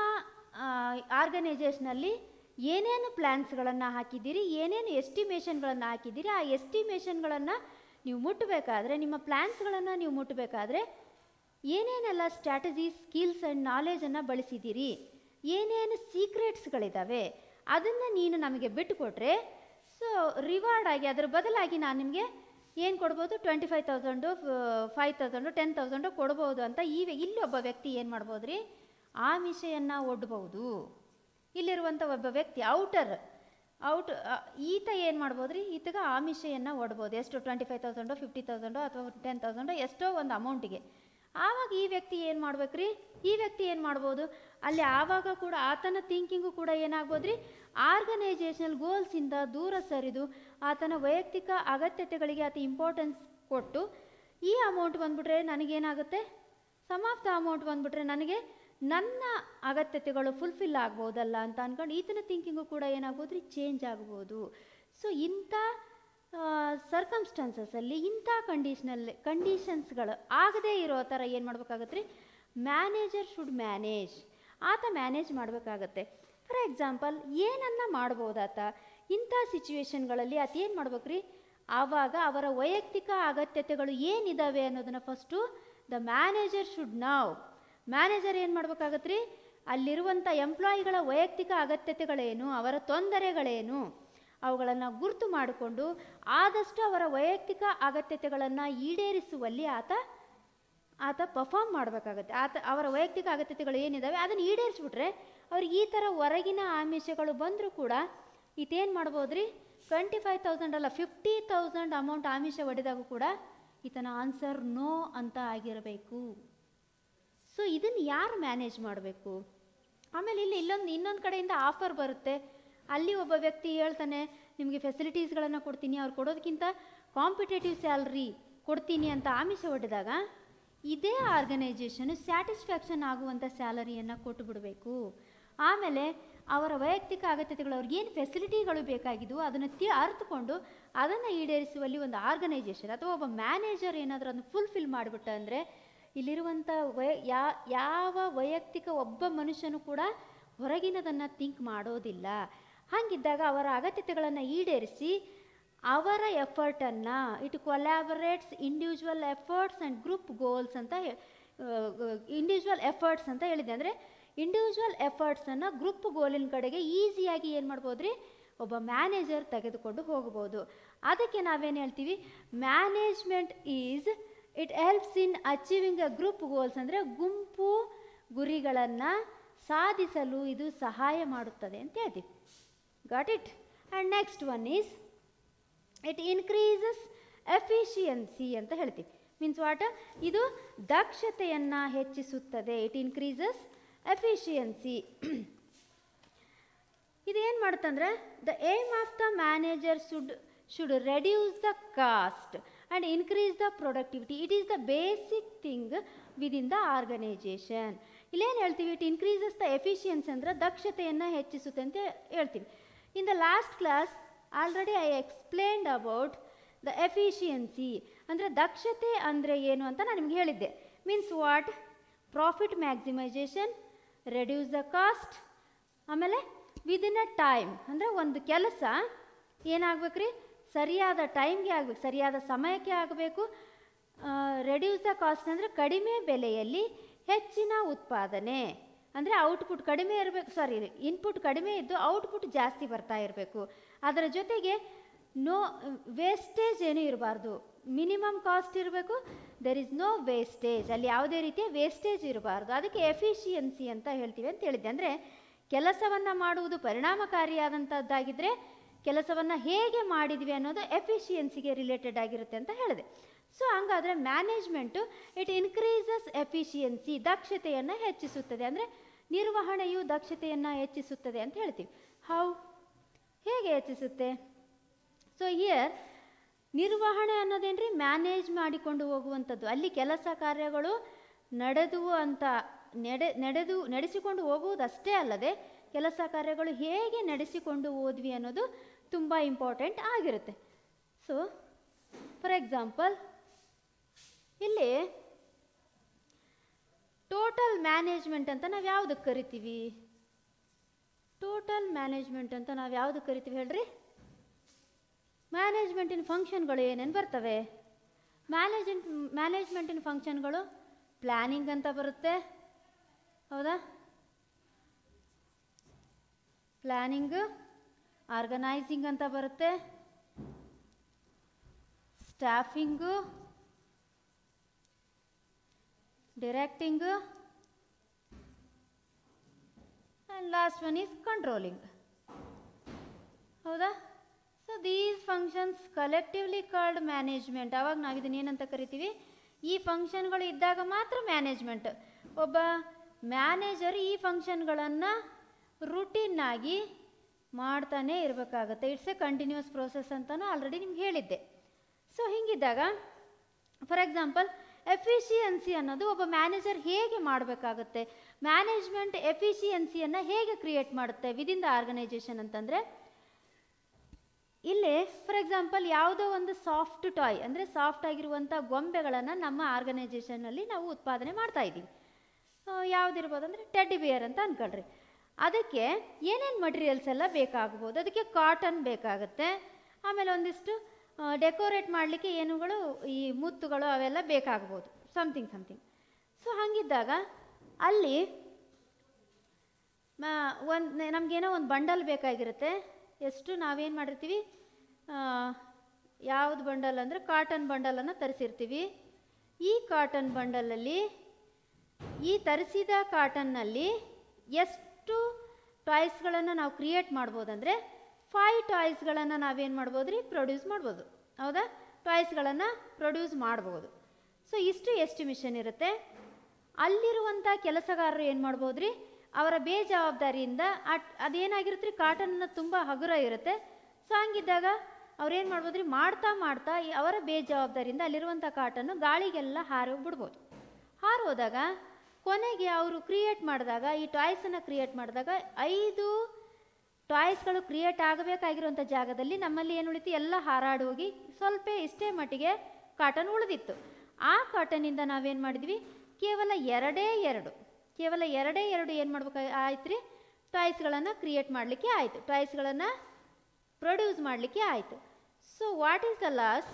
ಆರ್ಗನೈಜೇಷನಲ್ಲಿ ಏನೇನು ಪ್ಲ್ಯಾನ್ಸ್ಗಳನ್ನು ಹಾಕಿದ್ದೀರಿ ಏನೇನು ಎಸ್ಟಿಮೇಷನ್ಗಳನ್ನು ಹಾಕಿದ್ದೀರಿ ಆ ಎಸ್ಟಿಮೇಷನ್ಗಳನ್ನು ನೀವು ಮುಟ್ಟಬೇಕಾದ್ರೆ ನಿಮ್ಮ ಪ್ಲ್ಯಾನ್ಸ್ಗಳನ್ನು ನೀವು ಮುಟ್ಟಬೇಕಾದ್ರೆ ಏನೇನೆಲ್ಲ ಸ್ಟ್ರಾಟಜಿ ಸ್ಕಿಲ್ಸ್ ಆ್ಯಂಡ್ ನಾಲೆಜನ್ನು ಬಳಸಿದ್ದೀರಿ ಏನೇನು ಸೀಕ್ರೆಟ್ಸ್ಗಳಿದ್ದಾವೆ ಅದನ್ನು ನೀನು ನಮಗೆ ಬಿಟ್ಟುಕೊಟ್ರೆ ಸೊ ರಿವಾರ್ಡ್ ಆಗಿ ಅದರ ಬದಲಾಗಿ ನಾನು ನಿಮಗೆ ಏನು ಕೊಡ್ಬೋದು twenty five thousand five thousand ten thousand ಕೊಡ್ಬೋದು ಅಂತ ಈ ಇಲ್ಲಿ ಒಬ್ಬ ವ್ಯಕ್ತಿ ಏನು ಮಾಡ್ಬೋದು ರೀ ಆಮಿಷೆಯನ್ನು ಒಡ್ಬೋದು ಇಲ್ಲಿರುವಂಥ ಒಬ್ಬ ವ್ಯಕ್ತಿ ಔಟರ್ ಔಟ್ ಈತ ಏನು ಮಾಡ್ಬೋದು ರೀ ಈತಗ ಆಮಿಷೆಯನ್ನು ಒಡ್ಬೋದು ಎಷ್ಟು ಟ್ವೆಂಟಿ ಫೈವ್ ತೌಸಂಡೋ ಫಿಫ್ಟಿ ತೌಸಂಡೋ ಅಥವಾ ಟೆನ್ ತೌಸಂಡೋ ಎಷ್ಟೋ ಒಂದು ಅಮೌಂಟಿಗೆ ಆವಾಗ ಈ ವ್ಯಕ್ತಿ ಏನು ಮಾಡ್ಬೇಕು ರೀ ಈ ವ್ಯಕ್ತಿ ಏನು ಮಾಡ್ಬೋದು ಅಲ್ಲಿ ಆವಾಗ ಕೂಡ ಆತನ ಥಿಂಕಿಂಗು ಕೂಡ ಏನಾಗ್ಬೋದು ರೀ ಆರ್ಗನೈಜೇಷನಲ್ ಗೋಲ್ಸಿಂದ ದೂರ ಸರಿದು ಆತನ ವೈಯಕ್ತಿಕ ಅಗತ್ಯತೆಗಳಿಗೆ ಆತ ಇಂಪಾರ್ಟೆನ್ಸ್ ಕೊಟ್ಟು ಈ ಅಮೌಂಟ್ ಬಂದ್ಬಿಟ್ರೆ ನನಗೇನಾಗುತ್ತೆ ಸಮ್ ಆಫ್ ದ ಅಮೌಂಟ್ ಬಂದ್ಬಿಟ್ರೆ ನನಗೆ ನನ್ನ ಅಗತ್ಯತೆಗಳು ಫುಲ್ಫಿಲ್ ಆಗ್ಬೋದಲ್ಲ ಅಂತ ಅಂದ್ಕೊಂಡು ಈತನ ಥಿಂಕಿಂಗು ಕೂಡ ಏನಾಗ್ಬೋದು ರೀ ಚೇಂಜ್ ಆಗ್ಬೋದು ಸೊ ಇಂಥ ಸರ್ಕಮ್ಸ್ಟಾನ್ಸಸಲ್ಲಿ ಇಂಥ ಕಂಡೀಷ್ನಲ್ ಕಂಡೀಷನ್ಸ್ಗಳು ಆಗದೇ ಇರೋ ಥರ ಏನು ಮಾಡ್ಬೇಕಾಗತ್ತೆ ರೀ ಮ್ಯಾನೇಜರ್ ಶುಡ್ ಮ್ಯಾನೇಜ್ ಆತ ಮ್ಯಾನೇಜ್ ಮಾಡಬೇಕಾಗತ್ತೆ ಫಾರ್ ಎಕ್ಸಾಂಪಲ್ ಏನನ್ನ ಮಾಡ್ಬೋದಾತ ಇಂಥ ಸಿಚುವೇಶನ್ಗಳಲ್ಲಿ ಆತ ಏನು ಮಾಡ್ಬೇಕು ರೀ ಆವಾಗ ಅವರ ವೈಯಕ್ತಿಕ ಅಗತ್ಯತೆಗಳು ಏನಿದಾವೆ ಅನ್ನೋದನ್ನು first the manager should know manager ಏನು ಮಾಡ್ಬೇಕಾಗತ್ತೆ ರೀ ಅಲ್ಲಿರುವಂಥ ಎಂಪ್ಲಾಯಿಗಳ ವೈಯಕ್ತಿಕ ಅಗತ್ಯತೆಗಳೇನು ಅವರ ತೊಂದರೆಗಳೇನು ಅವುಗಳನ್ನು ಗುರುತು ಮಾಡಿಕೊಂಡು ಆದಷ್ಟು ಅವರ ವೈಯಕ್ತಿಕ ಅಗತ್ಯತೆಗಳನ್ನು ಈಡೇರಿಸುವಲ್ಲಿ ಆತ ಆತ ಪರ್ಫಾರ್ಮ್ ಮಾಡಬೇಕಾಗತ್ತೆ ಆತ ಅವರ ವೈಯಕ್ತಿಕ ಅಗತ್ಯತೆಗಳು ಏನಿದ್ದಾವೆ ಅದನ್ನು ಈಡೇರಿಸ್ಬಿಟ್ರೆ ಅವ್ರಿಗೆ ಈ ಥರ ಹೊರಗಿನ ಆಮಿಷಗಳು ಬಂದರೂ ಕೂಡ ಈತೇನು ಮಾಡ್ಬೋದು ರೀ ಟ್ವೆಂಟಿ ಫೈವ್ ತೌಸಂಡ್ ಅಲ್ಲ ಫಿಫ್ಟಿ ತೌಸಂಡ್ ಅಮೌಂಟ್ ಆಮಿಷ ಹೊಡೆದಾಗ ಕೂಡ ಈತನ ಆನ್ಸರ್ ನೋ ಅಂತ ಆಗಿರಬೇಕು ಸೊ ಇದನ್ನು ಯಾರು ಮ್ಯಾನೇಜ್ ಮಾಡಬೇಕು ಆಮೇಲೆ ಇಲ್ಲಿ ಇಲ್ಲೊಂದು ಇನ್ನೊಂದು ಕಡೆಯಿಂದ ಆಫರ್ ಬರುತ್ತೆ ಅಲ್ಲಿ ಒಬ್ಬ ವ್ಯಕ್ತಿ ಹೇಳ್ತಾನೆ ನಿಮಗೆ ಫೆಸಿಲಿಟೀಸ್ಗಳನ್ನು ಕೊಡ್ತೀನಿ ಅವ್ರು ಕೊಡೋದಕ್ಕಿಂತ ಕಾಂಪಿಟೇಟಿವ್ ಸ್ಯಾಲ್ರಿ ಕೊಡ್ತೀನಿ ಅಂತ ಆಮಿಷ ಹೊಡೆದಾಗ ಇದೇ ಆರ್ಗನೈಜೇಷನು ಸ್ಯಾಟಿಸ್ಫ್ಯಾಕ್ಷನ್ ಆಗುವಂಥ ಸ್ಯಾಲರಿಯನ್ನು ಕೊಟ್ಟು ಬಿಡಬೇಕು ಆಮೇಲೆ ಅವರ ವೈಯಕ್ತಿಕ ಅಗತ್ಯತೆಗಳು ಅವ್ರಿಗೆ ಏನು ಫೆಸಿಲಿಟಿಗಳು ಬೇಕಾಗಿದ್ವು ಅದನ್ನು ತಿ ಅರ್ಥಕೊಂಡು ಅದನ್ನು ಈಡೇರಿಸುವಲ್ಲಿ ಒಂದು ಆರ್ಗನೈಜೇಷನ್ ಅಥವಾ ಒಬ್ಬ ಮ್ಯಾನೇಜರ್ ಏನಾದರೂ ಅದನ್ನು ಫುಲ್ಫಿಲ್ ಮಾಡಿಬಿಟ್ಟ ಅಂದರೆ ಇಲ್ಲಿರುವಂಥ ವಯ ಯಾ ಯಾವ ವೈಯಕ್ತಿಕ ಒಬ್ಬ ಮನುಷ್ಯನು ಕೂಡ ಹೊರಗಿನದನ್ನು ಥಿಂಕ್ ಮಾಡೋದಿಲ್ಲ ಹಾಗಿದ್ದಾಗ ಅವರ ಅಗತ್ಯತೆಗಳನ್ನು ಈಡೇರಿಸಿ ಅವರ ಎಫರ್ಟನ್ನು it collaborates individual efforts and group goals ಅಂತ ಇಂಡಿವಿಜುವಲ್ ಎಫರ್ಟ್ಸ್ ಅಂತ ಹೇಳಿದೆ ಅಂದರೆ ಇಂಡಿವಿಜುವಲ್ ಎಫರ್ಟ್ಸನ್ನು ಗ್ರೂಪ್ ಗೋಲಿನ ಕಡೆಗೆ ಈಸಿಯಾಗಿ ಏನು ಮಾಡ್ಬೋದು ರೀ ಒಬ್ಬ ಮ್ಯಾನೇಜರ್ ತೆಗೆದುಕೊಂಡು ಹೋಗ್ಬೋದು ಅದಕ್ಕೆ ನಾವೇನು ಹೇಳ್ತೀವಿ management is it helps in achieving a group goals ಅಂದರೆ ಗುಂಪು ಗುರಿಗಳನ್ನು ಸಾಧಿಸಲು ಇದು ಸಹಾಯ ಮಾಡುತ್ತದೆ ಅಂತ ಹೇಳ್ತೀವಿ got it and next one is it increases efficiency ಅಂತ ಹೇಳ್ತೀವಿ ಮೀನ್ಸ್ ವಾಟ್ ಇದು ದಕ್ಷತೆಯನ್ನು ಹೆಚ್ಚಿಸುತ್ತದೆ ಇಟ್ ಇನ್ಕ್ರೀಸಸ್ ಎಫಿಷಿಯನ್ಸಿ ಇದೇನು ಮಾಡುತ್ತಂದ್ರೆ the aim of the manager should should reduce the cost and increase the productivity it is the basic thing within the organisation ಇಲ್ಲೇನು ಹೇಳ್ತೀವಿ it increases the efficiency ಅಂದರೆ ದಕ್ಷತೆಯನ್ನು ಹೆಚ್ಚಿಸುತ್ತೆ ಅಂತ ಹೇಳ್ತೀವಿ in the last class already I explained about the efficiency ಅಂದರೆ ದಕ್ಷತೆ ಅಂದರೆ ಏನು ಅಂತ ನಾನು ನಿಮ್ಗೆ ಹೇಳಿದ್ದೆ means what profit maximisation reduce the cost ಆಮೇಲೆ ವಿದಿನ್ ಅ ಟೈಮ್ ಅಂದರೆ ಒಂದು ಕೆಲಸ ಏನಾಗ್ಬೇಕು ರೀ ಸರಿಯಾದ ಟೈಮ್ಗೆ ಆಗಬೇಕು ಸರಿಯಾದ ಸಮಯಕ್ಕೆ ಆಗಬೇಕು ರೆಡ್ಯೂಸ್ ದ ಕಾಸ್ಟ್ ಅಂದರೆ ಕಡಿಮೆ ಬೆಲೆಯಲ್ಲಿ ಹೆಚ್ಚಿನ ಉತ್ಪಾದನೆ ಅಂದರೆ ಔಟ್ಪುಟ್ ಕಡಿಮೆ ಇರಬೇಕು ಸಾರಿ ಇನ್ಪುಟ್ ಕಡಿಮೆ ಇದ್ದು ಔಟ್ಪುಟ್ ಜಾಸ್ತಿ ಬರ್ತಾ ಇರಬೇಕು ಅದರ ಜೊತೆಗೆ ನೋ ವೇಸ್ಟೇಜ್ ಏನೂ ಇರಬಾರ್ದು ಮಿನಿಮಮ್ ಕಾಸ್ಟ್ ಇರಬೇಕು ದೆರ್ ಇಸ್ ನೋ ವೇಸ್ಟೇಜ್ ಅಲ್ಲಿ ಯಾವುದೇ ರೀತಿಯ ವೇಸ್ಟೇಜ್ ಇರಬಾರ್ದು ಅದಕ್ಕೆ ಎಫಿಷಿಯನ್ಸಿ ಅಂತ ಹೇಳ್ತೀವಿ ಅಂತ ಹೇಳಿದ್ದೆ ಅಂದರೆ ಕೆಲಸವನ್ನು ಮಾಡುವುದು ಪರಿಣಾಮಕಾರಿಯಾದಂಥದ್ದಾಗಿದ್ದರೆ ಕೆಲಸವನ್ನು ಹೇಗೆ ಮಾಡಿದ್ವಿ ಅನ್ನೋದು ಎಫಿಷಿಯನ್ಸಿಗೆ ರಿಲೇಟೆಡ್ ಆಗಿರುತ್ತೆ ಅಂತ ಹೇಳಿದೆ ಸೊ ಹಂಗಾದರೆ ಮ್ಯಾನೇಜ್ಮೆಂಟು ಇಟ್ ಇನ್ಕ್ರೀಸಸ್ ಎಫಿಷಿಯನ್ಸಿ ದಕ್ಷತೆಯನ್ನು ಹೆಚ್ಚಿಸುತ್ತದೆ ಅಂದರೆ ನಿರ್ವಹಣೆಯು ದಕ್ಷತೆಯನ್ನು ಹೆಚ್ಚಿಸುತ್ತದೆ ಅಂತ ಹೇಳ್ತೀವಿ ಹೌ ಹೇಗೆ ಹೆಚ್ಚಿಸುತ್ತೆ ಸೊ ಹಿಯರ್ ನಿರ್ವಹಣೆ ಅನ್ನೋದೇನ್ರಿ ಮ್ಯಾನೇಜ್ ಮಾಡಿಕೊಂಡು ಹೋಗುವಂಥದ್ದು ಅಲ್ಲಿ ಕೆಲಸ ಕಾರ್ಯಗಳು ನಡೆದುವು ಅಂತ ನಡೆ ನಡೆದು ನಡೆಸಿಕೊಂಡು ಹೋಗುವುದಷ್ಟೇ ಅಲ್ಲದೆ ಕೆಲಸ ಕಾರ್ಯಗಳು ಹೇಗೆ ನಡೆಸಿಕೊಂಡು ಹೋದ್ವಿ ಅನ್ನೋದು ತುಂಬ ಇಂಪಾರ್ಟೆಂಟ್ ಆಗಿರುತ್ತೆ ಸೊ ಫಾರ್ ಎಕ್ಸಾಂಪಲ್ ಇಲ್ಲಿ ಟೋಟಲ್ ಮ್ಯಾನೇಜ್ಮೆಂಟ್ ಅಂತ ನಾವು ಯಾವುದಕ್ಕೆ ಕರಿತೀವಿ ಟೋಟಲ್ ಮ್ಯಾನೇಜ್ಮೆಂಟ್ ಅಂತ ನಾವು ಯಾವುದಕ್ಕೆ ಕರಿತೀವಿ ಹೇಳ್ರಿ ಮ್ಯಾನೇಜ್ಮೆಂಟಿನ ಫಂಕ್ಷನ್ಗಳು ಏನೇನು ಬರ್ತವೆ ಮ್ಯಾನೇಜ್ಮೆಂಟ್ ಮ್ಯಾನೇಜ್ಮೆಂಟಿನ ಫಂಕ್ಷನ್ಗಳು ಪ್ಲ್ಯಾನಿಂಗ್ ಅಂತ ಬರುತ್ತೆ ಹೌದಾ ಪ್ಲ್ಯಾನಿಂಗ್ ಆರ್ಗನೈಸಿಂಗ್ ಅಂತ ಬರುತ್ತೆ staffing directing and last one is controlling ಹೌದಾ so these functions collectively called management ಅವಾಗ ನಾವು ಇದನ್ನ ಏನಂತ ಕರಿತೀವಿ ಈ ಫಂಕ್ಷನ್ಗಳು ಇದ್ದಾಗ ಮಾತ್ರ ಮ್ಯಾನೇಜ್ಮೆಂಟ್ ಒಬ್ಬ ಮ್ಯಾನೇಜರ್ ಈ ಫಂಕ್ಷನ್ಗಳನ್ನು ರುಟೀನ್ನಾಗಿ ಮಾಡ್ತಾನೆ ಇರಬೇಕಾಗತ್ತೆ ಇಟ್ಸ್ ಎ ಕಂಟಿನ್ಯೂಸ್ ಪ್ರೋಸೆಸ್ ಅಂತಲೂ ಆಲ್ರೆಡಿ ನಿಮ್ಗೆ ಹೇಳಿದ್ದೆ ಸೊ ಹಿಂಗಿದ್ದಾಗ ಫಾರ್ ಎಕ್ಸಾಂಪಲ್ ಎಫಿಷಿಯನ್ಸಿ ಅನ್ನೋದು ಒಬ್ಬ ಮ್ಯಾನೇಜರ್ ಹೇಗೆ ಮಾಡಬೇಕಾಗುತ್ತೆ ಮ್ಯಾನೇಜ್ಮೆಂಟ್ ಎಫಿಷಿಯನ್ಸಿಯನ್ನು ಹೇಗೆ ಕ್ರಿಯೇಟ್ ಮಾಡುತ್ತೆ ವಿದಿನ್ ದ ಆರ್ಗನೈಜೇಷನ್ ಅಂತಂದರೆ ಇಲ್ಲಿ ಫಾರ್ ಎಕ್ಸಾಂಪಲ್ ಯಾವುದೋ ಒಂದು ಸಾಫ್ಟ್ ಟಾಯ್ ಅಂದರೆ ಸಾಫ್ಟ್ ಆಗಿರುವಂಥ ಗೊಂಬೆಗಳನ್ನು ನಮ್ಮ ಆರ್ಗನೈಜೇಷನಲ್ಲಿ ನಾವು ಉತ್ಪಾದನೆ ಮಾಡ್ತಾ ಇದ್ದೀವಿ ಯಾವುದಿರ್ಬೋದು ಅಂದರೆ ಟೆಡ್ಡಿ ಬಿಯರ್ ಅಂತ ಅಂದ್ಕೊಳ್ರಿ ಅದಕ್ಕೆ ಏನೇನು ಮಟೀರಿಯಲ್ಸ್ ಎಲ್ಲ ಬೇಕಾಗ್ಬೋದು ಅದಕ್ಕೆ ಕಾಟನ್ ಬೇಕಾಗುತ್ತೆ ಆಮೇಲೆ ಒಂದಿಷ್ಟು ಡೆಕೋರೇಟ್ ಮಾಡಲಿಕ್ಕೆ ಏನುಗಳು ಈ ಮುತ್ತುಗಳು ಅವೆಲ್ಲ ಬೇಕಾಗ್ಬೋದು ಸಮಥಿಂಗ್ ಸಮಥಿಂಗ್ ಸೊ ಹಾಗಿದ್ದಾಗ ಅಲ್ಲಿ ಒಂದು ನಮಗೇನೋ ಒಂದು ಬಂಡಲ್ ಬೇಕಾಗಿರುತ್ತೆ ಎಷ್ಟು ನಾವೇನು ಮಾಡಿರ್ತೀವಿ ಯಾವುದು ಬಂಡಲ್ ಅಂದರೆ ಕಾಟನ್ ಬಂಡಲನ್ನು ತರಿಸಿರ್ತೀವಿ ಈ ಕಾಟನ್ ಬಂಡಲಲ್ಲಿ ಈ ತರಿಸಿದ ಕಾಟನ್ನಲ್ಲಿ ಎಷ್ಟು ಟಾಯ್ಸ್ಗಳನ್ನು ನಾವು ಕ್ರಿಯೇಟ್ ಮಾಡ್ಬೋದಂದರೆ ಫೈವ್ ಟಾಯ್ಸ್ಗಳನ್ನು ನಾವೇನು ಮಾಡ್ಬೋದು ರೀ ಪ್ರೊಡ್ಯೂಸ್ ಮಾಡ್ಬೋದು ಹೌದಾ ಟಾಯ್ಸ್ಗಳನ್ನು ಪ್ರೊಡ್ಯೂಸ್ ಮಾಡ್ಬೋದು ಸೊ ಇಷ್ಟು ಎಸ್ಟಿಮೇಷನ್ ಇರುತ್ತೆ ಅಲ್ಲಿರುವಂಥ ಕೆಲಸಗಾರರು ಏನು ಮಾಡ್ಬೋದು ರೀ ಅವರ ಬೇಜವಾಬ್ದಾರಿಯಿಂದ ಅಟ್ ಅದೇನಾಗಿರುತ್ತೆ ರೀ ಕಾಟನ್ನ ತುಂಬ ಹಗುರ ಇರುತ್ತೆ ಸೊ ಹಂಗಿದ್ದಾಗ ಅವ್ರೇನು ಮಾಡ್ಬೋದು ರೀ ಮಾಡ್ತಾ ಮಾಡ್ತಾ ಈ ಅವರ ಬೇಜವಾಬ್ದಾರಿಯಿಂದ ಅಲ್ಲಿರುವಂಥ ಕಾಟನ್ನು ಗಾಳಿಗೆಲ್ಲ ಹಾರಿ ಬಿಡ್ಬೋದು ಹಾರೋದಾಗ ಕೊನೆಗೆ ಅವರು ಕ್ರಿಯೇಟ್ ಮಾಡಿದಾಗ ಈ ಟಾಯ್ಸನ್ನು ಕ್ರಿಯೇಟ್ ಮಾಡಿದಾಗ ಐದು ಟಾಯ್ಸ್ಗಳು ಕ್ರಿಯೇಟ್ ಆಗಬೇಕಾಗಿರುವಂಥ ಜಾಗದಲ್ಲಿ ನಮ್ಮಲ್ಲಿ ಏನು ಉಳಿತು ಎಲ್ಲ ಹಾರಾಡಿ ಹೋಗಿ ಸ್ವಲ್ಪ ಇಷ್ಟೇ ಮಟ್ಟಿಗೆ ಕಾಟನ್ ಉಳಿದಿತ್ತು ಆ ಕಾಟನಿಂದ ನಾವೇನು ಮಾಡಿದ್ವಿ ಕೇವಲ ಎರಡೇ ಎರಡು ಕೇವಲ ಎರಡೇ ಎರಡು ಏನು ಮಾಡ್ಬೇಕಾಗಿ ಆಯ್ತು ರೀ ಟಾಯ್ಸ್ಗಳನ್ನು ಕ್ರಿಯೇಟ್ ಮಾಡಲಿಕ್ಕೆ ಆಯಿತು ಟಾಯ್ಸ್ಗಳನ್ನು ಪ್ರೊಡ್ಯೂಸ್ ಮಾಡಲಿಕ್ಕೆ ಆಯಿತು so what is the loss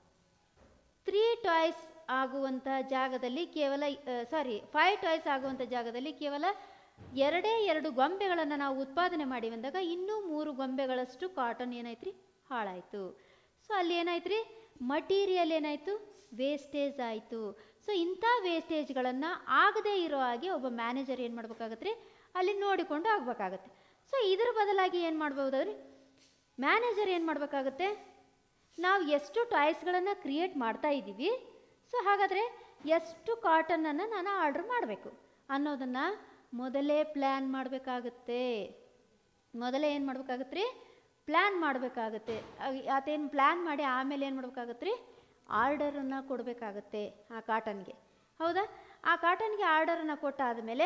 three toys ಆಗುವಂಥ ಜಾಗದಲ್ಲಿ ಕೇವಲ ಸಾರಿ ಫೈವ್ ಟಾಯ್ಸ್ ಆಗುವಂಥ ಜಾಗದಲ್ಲಿ ಕೇವಲ ಎರಡೇ ಎರಡು ಗೊಂಬೆಗಳನ್ನು ನಾವು ಉತ್ಪಾದನೆ ಮಾಡಿ ಬಂದಾಗ ಇನ್ನೂ ಮೂರು ಗೊಂಬೆಗಳಷ್ಟು ಕಾಟನ್ ಏನಾಯ್ತು ರೀ ಹಾಳಾಯಿತು ಸೊ ಅಲ್ಲಿ ಏನಾಯ್ತು ರೀ ಮಟೀರಿಯಲ್ ಏನಾಯಿತು ವೇಸ್ಟೇಜ್ ಆಯಿತು ಸೊ ಇಂಥ ವೇಸ್ಟೇಜ್ಗಳನ್ನು ಆಗದೇ ಇರೋ ಹಾಗೆ ಒಬ್ಬ ಮ್ಯಾನೇಜರ್ ಏನು ಮಾಡ್ಬೇಕಾಗತ್ತೆ ರೀ ಅಲ್ಲಿ ನೋಡಿಕೊಂಡು ಆಗಬೇಕಾಗತ್ತೆ ಸೊ ಇದ್ರ ಬದಲಾಗಿ ಏನು ಮಾಡ್ಬೋದ್ರಿ ಮ್ಯಾನೇಜರ್ ಏನು ಮಾಡಬೇಕಾಗತ್ತೆ ನಾವು ಎಷ್ಟು ಟಾಯ್ಸ್ಗಳನ್ನು ಕ್ರಿಯೇಟ್ ಮಾಡ್ತಾ ಇದ್ದೀವಿ ಸೊ ಹಾಗಾದರೆ ಎಷ್ಟು ಕಾಟನನ್ನು ನಾನು ಆರ್ಡ್ರ್ ಮಾಡಬೇಕು ಅನ್ನೋದನ್ನು ಮೊದಲೇ ಪ್ಲ್ಯಾನ್ ಮಾಡಬೇಕಾಗುತ್ತೆ ಮೊದಲೇ ಏನು ಮಾಡ್ಬೇಕಾಗತ್ತೆ ರೀ ಪ್ಲ್ಯಾನ್ ಮಾಡಬೇಕಾಗತ್ತೆ ಅದೇನು ಪ್ಲ್ಯಾನ್ ಮಾಡಿ ಆಮೇಲೆ ಏನು ಮಾಡ್ಬೇಕಾಗತ್ತೆ ರೀ ಆರ್ಡರನ್ನು ಕೊಡಬೇಕಾಗತ್ತೆ ಆ ಕಾಟನ್ಗೆ ಹೌದಾ ಆ ಕಾಟನ್ಗೆ ಆರ್ಡರನ್ನು ಕೊಟ್ಟಾದಮೇಲೆ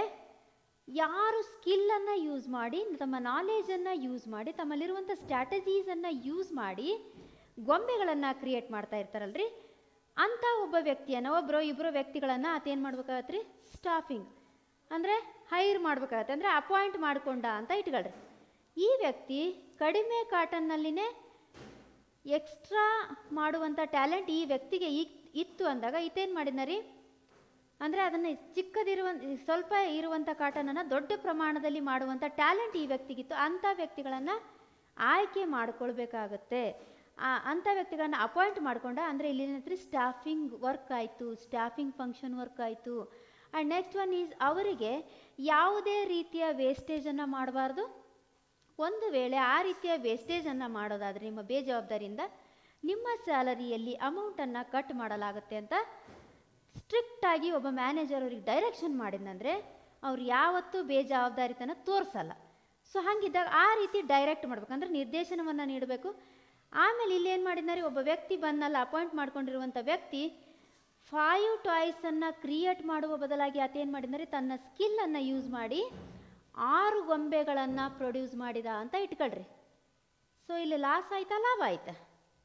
ಯಾರು ಸ್ಕಿಲ್ಲನ್ನು ಯೂಸ್ ಮಾಡಿ ತಮ್ಮ ನಾಲೇಜನ್ನು ಯೂಸ್ ಮಾಡಿ ತಮ್ಮಲ್ಲಿರುವಂಥ ಸ್ಟ್ರಾಟಜೀಸನ್ನು ಯೂಸ್ ಮಾಡಿ ಗೊಂಬೆಗಳನ್ನು ಕ್ರಿಯೇಟ್ ಮಾಡ್ತಾ ಇರ್ತಾರಲ್ರಿ ಅಂಥ ಒಬ್ಬ ವ್ಯಕ್ತಿಯನ್ನು ಒಬ್ಬರು ಇಬ್ಬರು ವ್ಯಕ್ತಿಗಳನ್ನು ಆತೇನು ಮಾಡ್ಬೇಕಾಗತ್ತೆ ರೀ ಸ್ಟಾಫಿಂಗ್ ಅಂದರೆ ಹೈರ್ ಮಾಡ್ಬೇಕಾಗತ್ತೆ ಅಂದರೆ ಅಪಾಯಿಂಟ್ ಮಾಡಿಕೊಂಡ ಅಂತ ಇಟ್ಕೊಳ್ರಿ ಈ ವ್ಯಕ್ತಿ ಕಡಿಮೆ ಕಾಟನ್ನಲ್ಲಿನೇ ಎಕ್ಸ್ಟ್ರಾ ಮಾಡುವಂಥ ಟ್ಯಾಲೆಂಟ್ ಈ ವ್ಯಕ್ತಿಗೆ ಇತ್ತು ಅಂದಾಗ ಈತೇನು ಮಾಡಿದ್ನ ರೀ ಅಂದರೆ ಅದನ್ನು ಚಿಕ್ಕದಿರುವ ಸ್ವಲ್ಪ ಇರುವಂಥ ಕಾಟನನ್ನು ದೊಡ್ಡ ಪ್ರಮಾಣದಲ್ಲಿ ಮಾಡುವಂಥ ಟ್ಯಾಲೆಂಟ್ ಈ ವ್ಯಕ್ತಿಗಿತ್ತು ಅಂಥ ವ್ಯಕ್ತಿಗಳನ್ನು ಆಯ್ಕೆ ಮಾಡಿಕೊಳ್ಬೇಕಾಗತ್ತೆ ಅಂಥ ವ್ಯಕ್ತಿಗಳನ್ನ ಅಪಾಯಿಂಟ್ ಮಾಡಿಕೊಂಡ ಅಂದರೆ ಇಲ್ಲಿ ಏನಂದ್ರೆ ಸ್ಟಾಫಿಂಗ್ ವರ್ಕ್ ಆಯಿತು ಸ್ಟಾಫಿಂಗ್ ಫಂಕ್ಷನ್ ವರ್ಕ್ ಆಯಿತು ಆ್ಯಂಡ್ ನೆಕ್ಸ್ಟ್ ಒನ್ ಈಸ್ ಅವರಿಗೆ ಯಾವುದೇ ರೀತಿಯ ವೇಸ್ಟೇಜನ್ನು ಮಾಡಬಾರ್ದು ಒಂದು ವೇಳೆ ಆ ರೀತಿಯ ವೇಸ್ಟೇಜನ್ನು ಮಾಡೋದಾದರೆ ನಿಮ್ಮ ಬೇಜವಾಬ್ದಾರಿಯಿಂದ ನಿಮ್ಮ ಸ್ಯಾಲರಿಯಲ್ಲಿ ಅಮೌಂಟನ್ನು ಕಟ್ ಮಾಡಲಾಗುತ್ತೆ ಅಂತ ಸ್ಟ್ರಿಕ್ಟಾಗಿ ಒಬ್ಬ ಮ್ಯಾನೇಜರ್ ಅವ್ರಿಗೆ ಡೈರೆಕ್ಷನ್ ಮಾಡಿದ್ನಂದರೆ ಅವ್ರು ಯಾವತ್ತೂ ಬೇಜವಾಬ್ದಾರಿತನ ತೋರಿಸಲ್ಲ ಸೊ ಹಾಗಿದ್ದಾಗ ಆ ರೀತಿ ಡೈರೆಕ್ಟ್ ಮಾಡ್ಬೇಕಂದ್ರೆ ನಿರ್ದೇಶನವನ್ನು ನೀಡಬೇಕು ಆಮೇಲೆ ಇಲ್ಲಿ ಏನು ಮಾಡಿದ್ದಾರೆ ಒಬ್ಬ ವ್ಯಕ್ತಿ ಬಂದಲ್ಲ ಅಪಾಯಿಂಟ್ ಮಾಡ್ಕೊಂಡಿರುವಂಥ ವ್ಯಕ್ತಿ ಫೈವ್ ಟಾಯ್ಸನ್ನು ಕ್ರಿಯೇಟ್ ಮಾಡುವ ಬದಲಾಗಿ ಆತೇನು ಮಾಡಿದ್ದಾರೆ ತನ್ನ ಸ್ಕಿಲ್ಲನ್ನು ಯೂಸ್ ಮಾಡಿ ಆರು ಗೊಂಬೆಗಳನ್ನು ಪ್ರೊಡ್ಯೂಸ್ ಮಾಡಿದ ಅಂತ ಇಟ್ಕೊಳ್ರಿ ಸೊ ಇಲ್ಲಿ ಲಾಸ್ ಆಯ್ತಾ ಲಾಭ ಆಯ್ತಾ